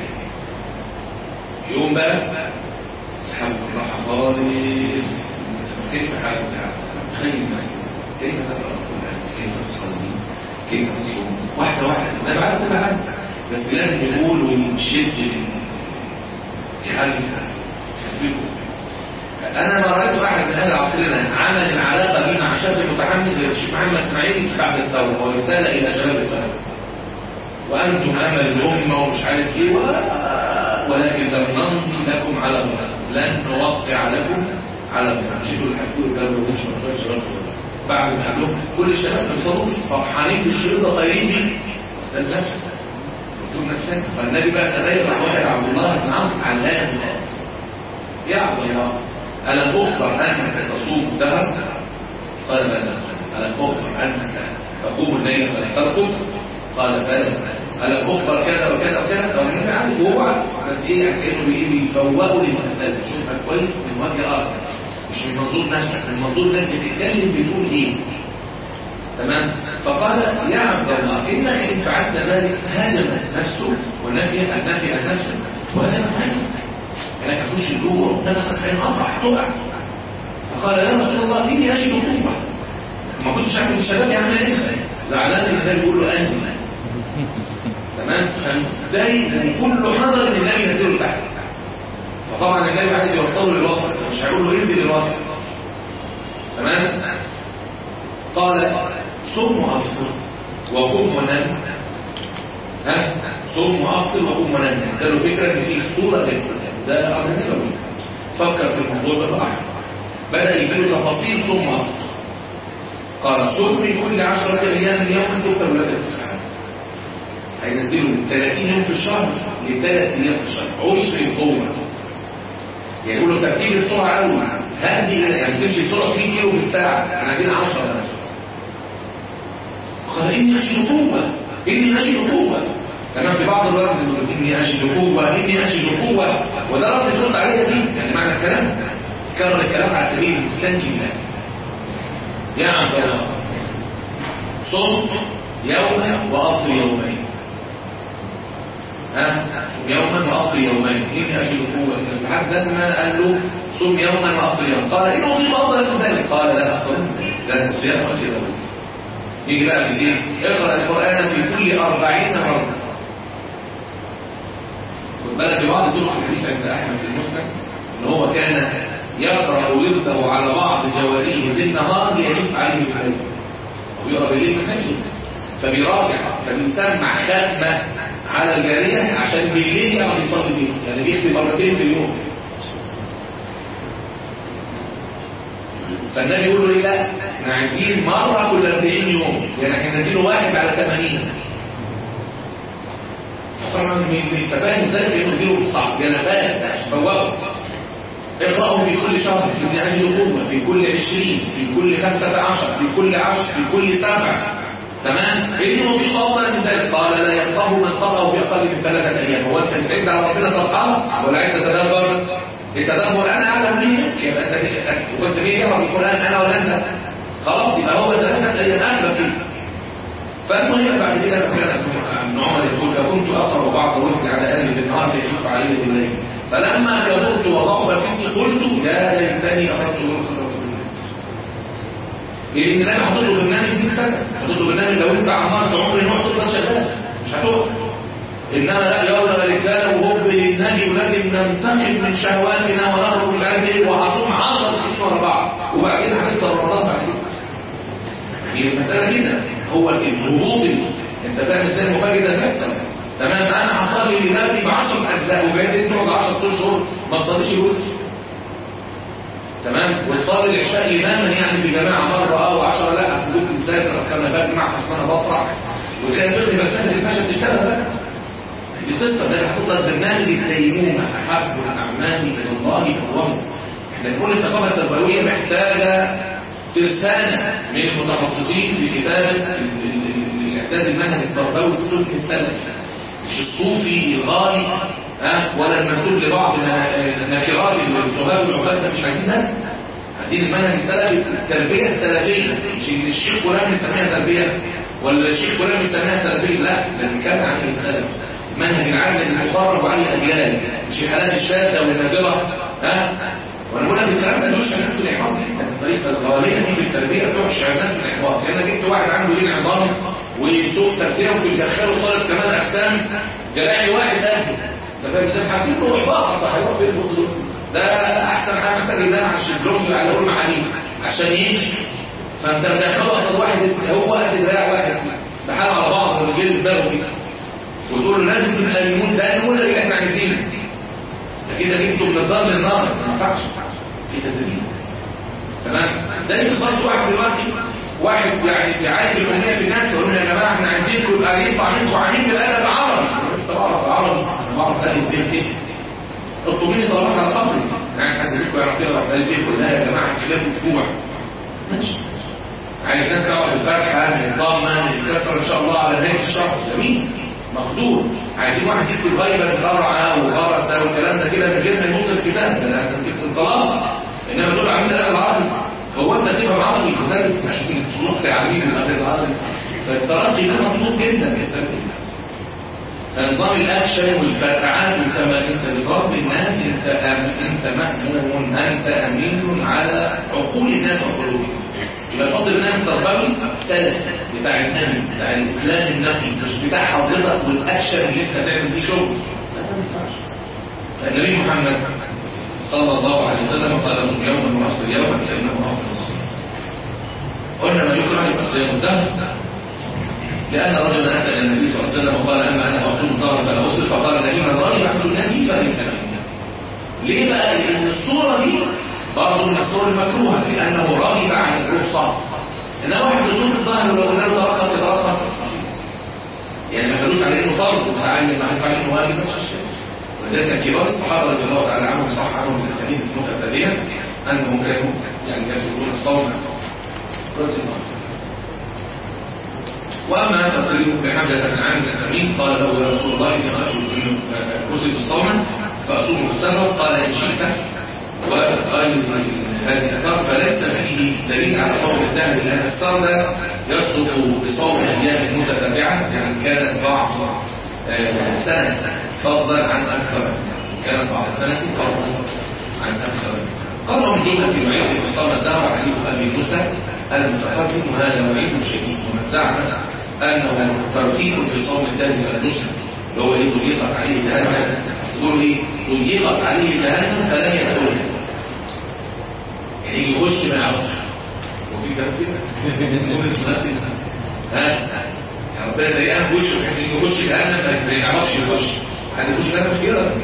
يقوم بقى اسحبوا بالراحه خالص كيف حالك يا عبد تخيل نفسك كيف تقرا القران كيف تصلي كيف تصوم واحده واحده ده بعد كل حاجه بس لازم يقول ويشد يحرك خفيفه انا ما رايت احد من اهل عصرنا عمل العلاقه دي مع شاب متحمس زي الشيخ محمد اسماعيل بعد الثوره ويستاهل الى شباب الثوره وانتم امل الامه ومش عارف ايه و- ولكن لم نمضي لكم على الله لن نوقع لكم على الله مشيتوا الحكور الجو ونشرب شويه شباب صغيرين بعد ما قال لهم كل الشباب ما بيصلوش فرحانين بالشريط ده طايرين بيه بس نفسك دكتور نفسك فالنبي بقى تغير مع واحد عبد الله بن عمرو علام خالص يا عبد الله ألم أخبر أنك تصوم الدهر؟ قال بلى ألم أخبر أنك تقوم الليل فترقد؟ قال بلى ألم أخبر كذا وكذا وكذا؟ طب النبي عارف وهو عارف بس إيه كأنه بإيه بيفوقوا للمسألة شوفها كويس من وجه آخر مش من منظور نفسك من منظور ناس بتتكلم بتقول إيه تمام فقال يا عبد الله إنك إن فعلت ذلك هاجمت نفسك والنفي النفي النفس ولا مفهوم انك تخش جوه نفسك هينقطع هتقع فقال يا رسول الله اني اجد قوه ما كنتش عارف الشباب يعمل ايه زعلان ان النبي بيقول له اني تمام فمتضايق وكله حذر ان النبي ينزله تحت فطبعا النبي عايز يوصله للوسط فمش هيقول له انزل للوسط تمام قال صم وافطر وقم ونم ها صم وافطر وقم ونم ده له فكره ان في اسطوره للقران ده امر نبوي فكر في الموضوع ده بقى بدا يجيله تفاصيل ثم افطر قال صم من كل عشرة ايام يوما تكتب لك التسعه هينزلوا من 30 يوم في الشهر لثلاث ايام في الشهر عشر القوه يعني يقولوا ترتيب السرعه قوي هدي يعني تمشي بسرعه 2 كيلو في الساعه احنا عايزين 10 بس قال اني اجد قوه اني اجد قوه تمام في بعض الوقت يقول اني اجد قوه اني اجد قوه وده رد يرد عليا بيه يعني معنى الكلام كرر الكلام على سبيل المستنجي الله يا عبد الله صم يوما وافطر يومين ها صم يوما وافطر يومين اني اجد قوه لحد ما قال له صم يوما وافطر يوما قال انه اضيف افضل من ذلك قال لا افضل من ذلك ده الصيام واخر يوم يجي بقى في ايه اقرا القران في كل أربعين مره خد بالك في بعض طرق الحديث عند احمد في المسند ان هو كان يقرا ورده على بعض جواريه بالنهار ليجف عليه بالليل ويقرا بالليل من نجم فبيراجع فبيسمع ختمه على الجاريه عشان بالليل يعرف يصلي بيها يعني بيختم مرتين في اليوم فالنبي يقول له ايه لا احنا عايزين مره كل 40 يوم يعني احنا نديله واحد على 80 طبعا انت فاهم ازاي كانه نديله صعب جنبات مش فوقه اقرأوا في كل شهر في أجل قوة في كل عشرين في كل خمسة عشر في كل عشر في كل سبع تمام إنه في أفضل من ذلك قال لا يقطعه من قرأه في أقل من ثلاثة أيام هو أنت بتعد على ربنا سبحانه ولا عايز تتدبر التدبر أنا أعلم ليه يبقى أنت وأنت ليه يقرأ القرآن أنا ولا أنت خلاص يبقى هو ثلاثة أيام أغلب فيه فالمهم بعد كده كان ابن عمر يقول فكنت اقرا بعض وجهي على اهلي بالنهار فيخف عليه بالليل فلما كبرت وضعف سني قلت يا ليتني اخذت رخصه رسول الله لان انا حاطط له برنامج 100 سنه حاطط له برنامج لو انت عمرت عمر نوح تفضل شغال مش هتقف انما لا يلا رجاله وهوب للنبي ولازم ننتقم من شهواتنا ونخرج مش عارف ايه وهصوم 10 سنين ورا بعض وبعدين هنفطر رمضان بعد كده هي المساله كده هو الهبوط انت فاهم ازاي المفاجئ ده بيحصل تمام انا هصلي لنفسي ب 10 اجزاء وبعدين تقعد 10 اشهر ما تصليش الوتر تمام وتصلي العشاء اماما يعني في جماعه مره او 10 لا كنت مسافر اصل انا بجمع اصل انا بطلع وتلاقي بيخلي مسافه الفشل تشتغل بقى دي قصه ده هحط لك برنامج الديمومه احب الاعمال الى الله اكرمه احنا بنقول الثقافه التربويه محتاجه ترسانة من المتخصصين في كتابة الاعداد المنهج التربوي السلوكي السلفي مش الصوفي الغالي أه ولا المنسوب لبعض النكرات الشباب والعباد ده مش عايزين ده عايزين المنهج السلفي التربية السلفية مش ان الشيخ فلان يسميها تربية ولا الشيخ فلان بيسميها سلفيه لا ده كان عليه السلف منهج العدل المخرج عليه الاجيال مش الحالات الشاذه والنادره ها وانا بقول لك الكلام ده مش هناخد الاحباط جدا الطريقه الغاليه دي في التربيه بتوحش الناس في الاحباط لانك جبت واحد عنده لين عظامي وسوق تفسير وتدخله صاله كمان اجسام جلاعي واحد قد انت فاهم ازاي حاطين له احباط هيروح فين البص دول ده احسن حاجه محتاج ينام على الشيزلونج على اول معاليم عشان يمشي فانت مدخله اصلا واحد هو قد دراع واحد بحال على بعض والجلد باله كده وتقول له لازم تبقى النمون ده النمون اللي احنا عايزينه فكده جبته من الدار للنار ما ينفعش في تدريب تمام زي بالظبط واحد دلوقتي واحد يعني بيعالج الامنيه في الناس يقول لهم يا جماعه احنا عايزينكم يبقى ينفع منكم عاملين الادب العربي أنا لسه بعرف العربي انا بعرف الف ب ك اطلبوا لي طلبات على قدري انا عايز حد منكم يعرف يقرا الف ب كلها يا جماعه في خلال اسبوع ماشي عايز ناس تعرف الفتحه من الضمه من الكسره ان شاء الله على نهايه الشهر جميل مقدور عايزين واحد يكتب غيبه زرعه وغرس والكلام ده كده من غير ما ينط الكتاب ده انت بتكتب انطلاق انما تقول عامل الادب العربي هو انت تفهم عربي مدرس مش من صلوح تعليم الادب العربي فالترقي ده مطلوب جدا في التربيه فنظام الاكشن والفرقعات وكما انت بتربي الناس انت أم- انت مأمون انت امين على عقول الناس وقلوبهم يبقى فضل الناس تربوي سلف بتاع النبي بتاع الاسلام النقي مش بتاع حضرتك والاكشن اللي انت تعمل بيه شغل لا ده ما ينفعش فالنبي محمد صلى الله عليه وسلم قال لهم يوما واخر يوما فانه افضل الصيام قلنا ما يكره يبقى صيام الدهر لأن رجلا أتى إلى النبي صلى الله عليه وسلم وقال أما أنا أصوم الظهر فلا أصل فقال النبي من راغب عن سنتي فليس مني. ليه بقى؟ لأن الصورة دي برضه من الصور المكروهة لأنه راغب عن الرخصة. إنما واحد بيصوم الظهر ولو قلنا له ترخص يترخص يعني ما خلوش على إنه فرض وتعلم ما خلوش على إنه واجب مش مشكلة. ولذلك كان كبار الصحابة رضي الله تعالى عنهم صح عنهم من الأسانيد المتتالية أنهم كانوا يعني يسلكون الصوم رضي الله عنهم. واما تقريبه بحمزه بن عامر الاسلامي قال له يا رسول الله اني ارسل الصوم فاصوم في السفر قال ان شئت وقال هذه الاثار فليس فيه دليل على صوم الدهر لان السرد يصدق بصوم ايام متتابعه يعني كانت بعض آه، سنه فضلا عن اكثر كانت بعض السنه فضلا عن اكثر قال من جمله يعيد في صوم الدهر حديث ابي موسى المتقدم وهذا وعيد شديد ومن زعم انه ترغيب في صوم الدهر فالنسك اللي هو ايه ضيقت عليه جهنم يقول ايه ضيقت عليه جهنم فلا يدخلها يعني يجي يخش ما يعرفش وفي كلام كده نقول الصلاه ها يعني ربنا يلاقيها في وشه بحيث انه يخش جهنم ما يعرفش يخش حد يخش جهنم كده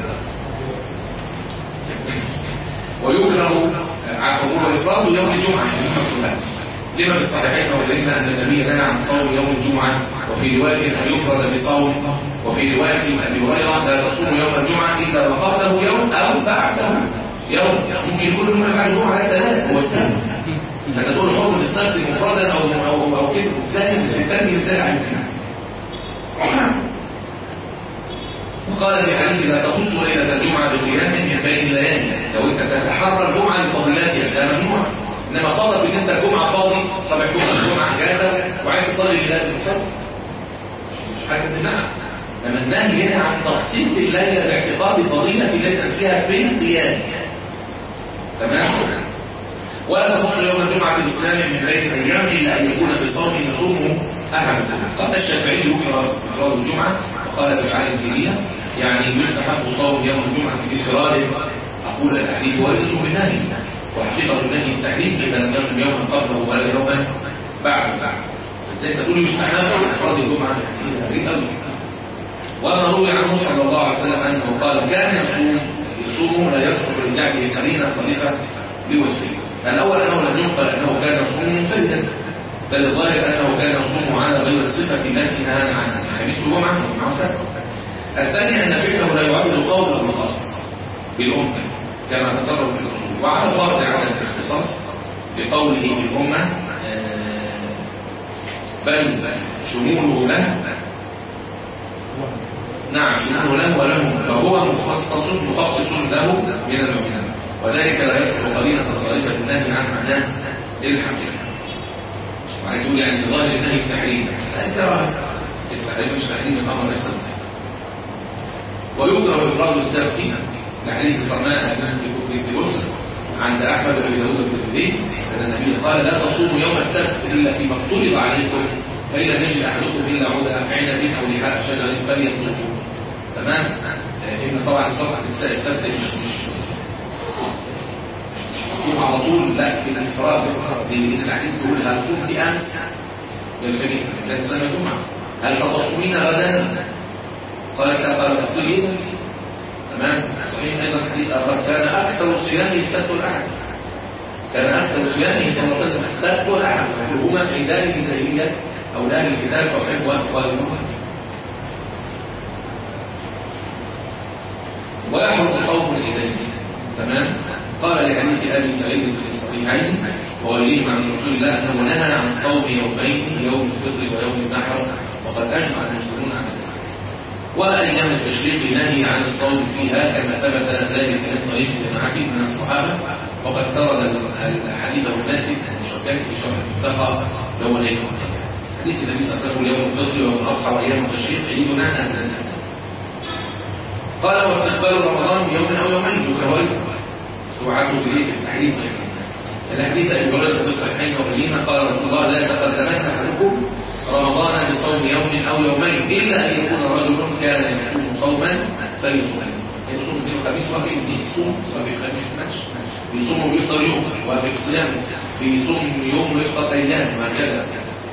ويكره عفوا وإفراد يوم الجمعة من المكروهات لما في الصحيحين وغيرهما أن النبي نهى عن صوم يوم الجمعة وفي رواية أن يفرد بصوم وفي رواية أبي هريرة لا تصوم يوم الجمعة إلا وقبله يوم أو بعده يوم ممكن يكون من بعد الجمعة ثلاثة هو السبت فتقول حكم السبت مفردا أو أو أو كده ازاي التنمية ازاي عن وقال في حديث لا تخص ليلة الجمعة بقيام من بين الليالي لو انت تتحرى الجمعة لفضيلتها ده ممنوع انما صادف ان انت الجمعة فاضي صبح جمعة الجمعة اجازة وعايز تصلي ليلة الفجر مش مش حاجة تمنعك لما النهي هنا عن تخصيص الليلة باعتقاد فضيلة ليست فيها في القيام تمام ولا تخص يوم الجمعة بالإسلام من بين الأيام إلا أن يكون في صوم يصومه أحد قال الشافعي يكره إفراد الجمعة وقال في العالم الكبيرة يعني يستحق صوم يوم الجمعة بإفراد أقول التحريف وارد بالنهي وحقيقة النهي التحريف إذا لم يكن يوما قبله ولا يوما بعده ازاي تقول يستحق إفراد الجمعة يعني غريب قوي وما روي عنه صلى الله عليه وسلم أنه قال كان يصوم يصوم لا يصبح لجعله قرينة صريفة بوجهه الأول أنه لم ينقل أنه كان يصوم منفردا بل الظاهر أنه كان يصوم على غير الصفة التي نهى عنها الخميس والجمعة والجمعة وسبت الثاني أن فعله لا يعبد قوله الخاص بالأمة كما تقرر في الأصول وعلى فرض عدم الاختصاص بقوله بالأمة آه، بل شموله له نعم شموله له وله فهو مخصص مخصص له من المؤمنين وذلك لا يصبح قرينة صارفة النهي عن معناه الحقيقة وعايز يقول يعني ظاهر النهي التحريم الكراهه التحريم مش تحريم الامر ليس ويكره افراد السبت لحديث صماء بنت بصر عند احمد بن داود الترمذي ان النبي قال لا تصوموا يوم السبت الا فيما افترض عليكم فان لم يجد احدكم الا عود عنب او لحاء شجر فليطلقه تمام آه، ان طبعا الصبح في السبت مش مش مش على طول لا في الانفراد لان الحديث بيقول هل صمت امس للخميس ثلاث سنه جمعه هل تتصومين غدا قالت لا قال تفطرين تمام صحيح ايضا حديث اخر كان اكثر صيامه السبت والاحد كان اكثر صيامه صلى الله عليه وسلم السبت والاحد وهما عيدان من تيميه او لاهل الكتاب فاحب وافقالهم ويحرم صوم العيدين تمام قال لحديث ابي سعيد في الصحيحين وغيرهما عن رسول الله انه نهى عن صوم يومين يوم الفطر ويوم النحر وقد اجمع المسلمون على ذلك وأيام التشريق نهي عن الصوم فيها كما ثبت ذلك من طريق جماعة من الصحابة وقد سرد الحديث الناتج المشركات في شرح المنتقى يوم ليلة حديث النبي صلى الله عليه وسلم يوم الفطر ويوم الأضحى وأيام التشريق عيدنا أهل الإسلام قال واستقبال رمضان يوم أو يومين يكره أيضا سوعته بليل التحريم أيضا الحديث أبي هريرة في الصحيحين وغيرهما قال رسول الله لا يتقدمن أحدكم رمضان بصوم يوم أو يومين إلا أن يكون رجل كان يصوم صوما فليصوم يصوم اثنين وخميس وافق يصوم وافق خميس ماشي يصوم ويفطر يوم وافق صيام بيصوم يوم ويفطر أيام وهكذا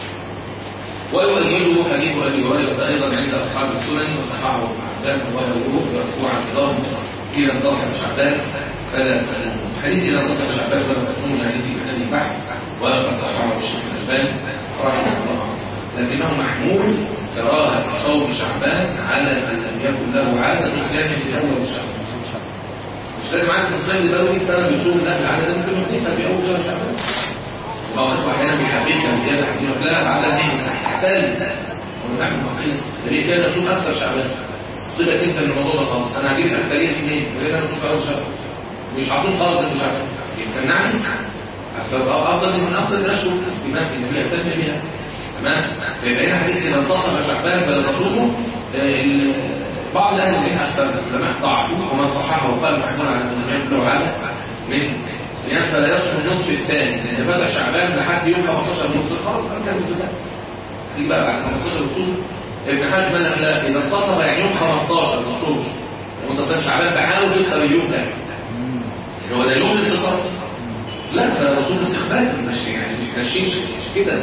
ويؤيده حديث أبي هريرة أيضا عند أصحاب السنن وصححه ابن عبان وغيره مرفوعا إضافة إلى انتصف شعبان فلا تأمون حديث إذا انتصف شعبان فلا تأمون يعني في إسناد البحث وقد صححه الشيخ الألباني رحمه الله لكنه محمول كراهة صوم شعبان على من لم يكن له عادة صيام في أول شهر مش لازم عادة الصيام اللي بقاله 100 سنة بيصوم لا العادة ده ممكن يحدثها في أول شهر شعبان وأوقات أحيانا بيحبكها زيادة حبيبها لا العادة دي تحتاج الناس ونعمل بسيط النبي كان يصوم أكثر شعبان صيبك أنت من الموضوع ده خالص أنا هجيب الأكثرية دي منين؟ لأن أنا بصوم في أول شهر مش هعطون خالص ده مش شعبان يمكنعني أكثر أفضل من أفضل الأشهر الإمام النبي يهتم بها تمام فيبقى هنا حديث اذا انتصف شعبان فلا تصوموا بعض اهل العلم اكثر العلماء ضعفوه ومن صححه وقال محمود على من لم له عاده من صيام فلا يصوم النصف الثاني لان فتح شعبان لحد يوم 15 نصف خلاص بقى كان في دي بقى بعد 15 وصول ابن حزم قال لا اذا انتصف يعني يوم 15 ما تصومش وانتصف شعبان بحاول تفطر اليوم ده اللي هو ده يوم الانتصاف لا فالرسول استقبال مش يعني مش مش كده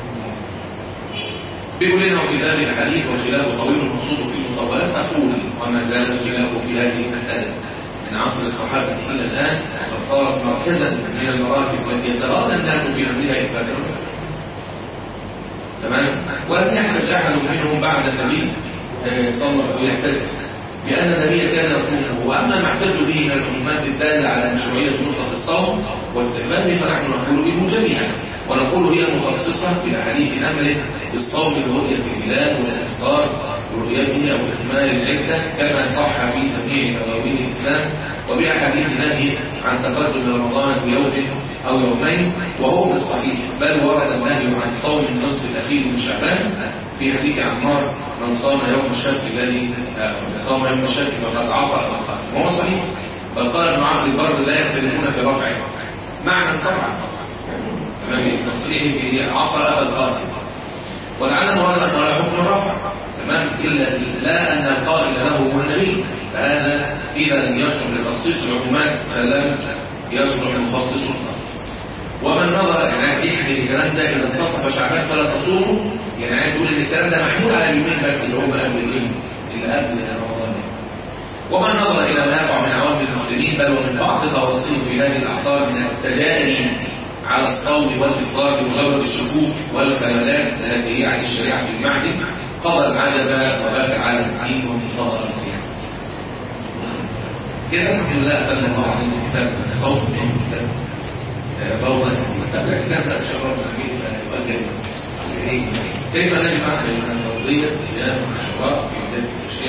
بيقول لنا في باب الحديث والخلاف طويل المقصود في المطولات أقول وما زال الخلاف في هذه المسألة من عصر الصحابة إلى الآن فصارت مركزا من المراكز التي يتغاضى الناس في أمرها إثبات تمام ولم يحتج أحد منهم بعد النبي صلى الله عليه وسلم يحتج لأن النبي كان يقوم وأما ما احتج به من العلومات الدالة على مشروعية نقطة الصوم واستقباله فنحن نقول به جميعا ونقول هي مخصصة في أحاديث أمره بالصوم برؤية الهلال والإفطار برؤيته أو إكمال العدة كما صح في تبنيع تداوين الإسلام وبأحاديث نهي عن تقدم رمضان بيوم أو يومين وهو في الصحيح بل ورد النهي عن صوم النصف الأخير من شعبان في حديث عمار من صام يوم الشك الذي صام يوم الشك فقد عصى الخصم وهو صحيح بل قال ابن عبد البر لا يختلفون في رفعه معنى طبعا تمام تصريحه في عصى ابا القاسم ولعله هذا قال حكم الرفع تمام الا لا ان القائل له هو النبي فهذا اذا لم يصلح لتخصيص العمومات فلم يصلح لمخصص الخاص ومن نظر يعني عايز يحمل الكلام ده اذا انتصف شعبان فلا تصوموا يعني عايز يقول ان الكلام ده محمول على اليومين بس اللي هم قبل الايه اللي قبل رمضان ومن نظر الى ما يقع من عوام المسلمين بل ومن بعض خواصهم في هذه الاعصار من التجاري على الصوم والإفطار بمجرد الشكوك والخلالات التي هي عن الشريعة في المعزل قضى العدد وبات على الدين وانتفضل القيام كده الحمد لله أتم الله علينا كتاب الصوم من كتاب روضة كتاب الاعتكاف لا شهر الأمين يؤجل كيف نجمع بين الفرضية صيام العشراء في بداية التشريع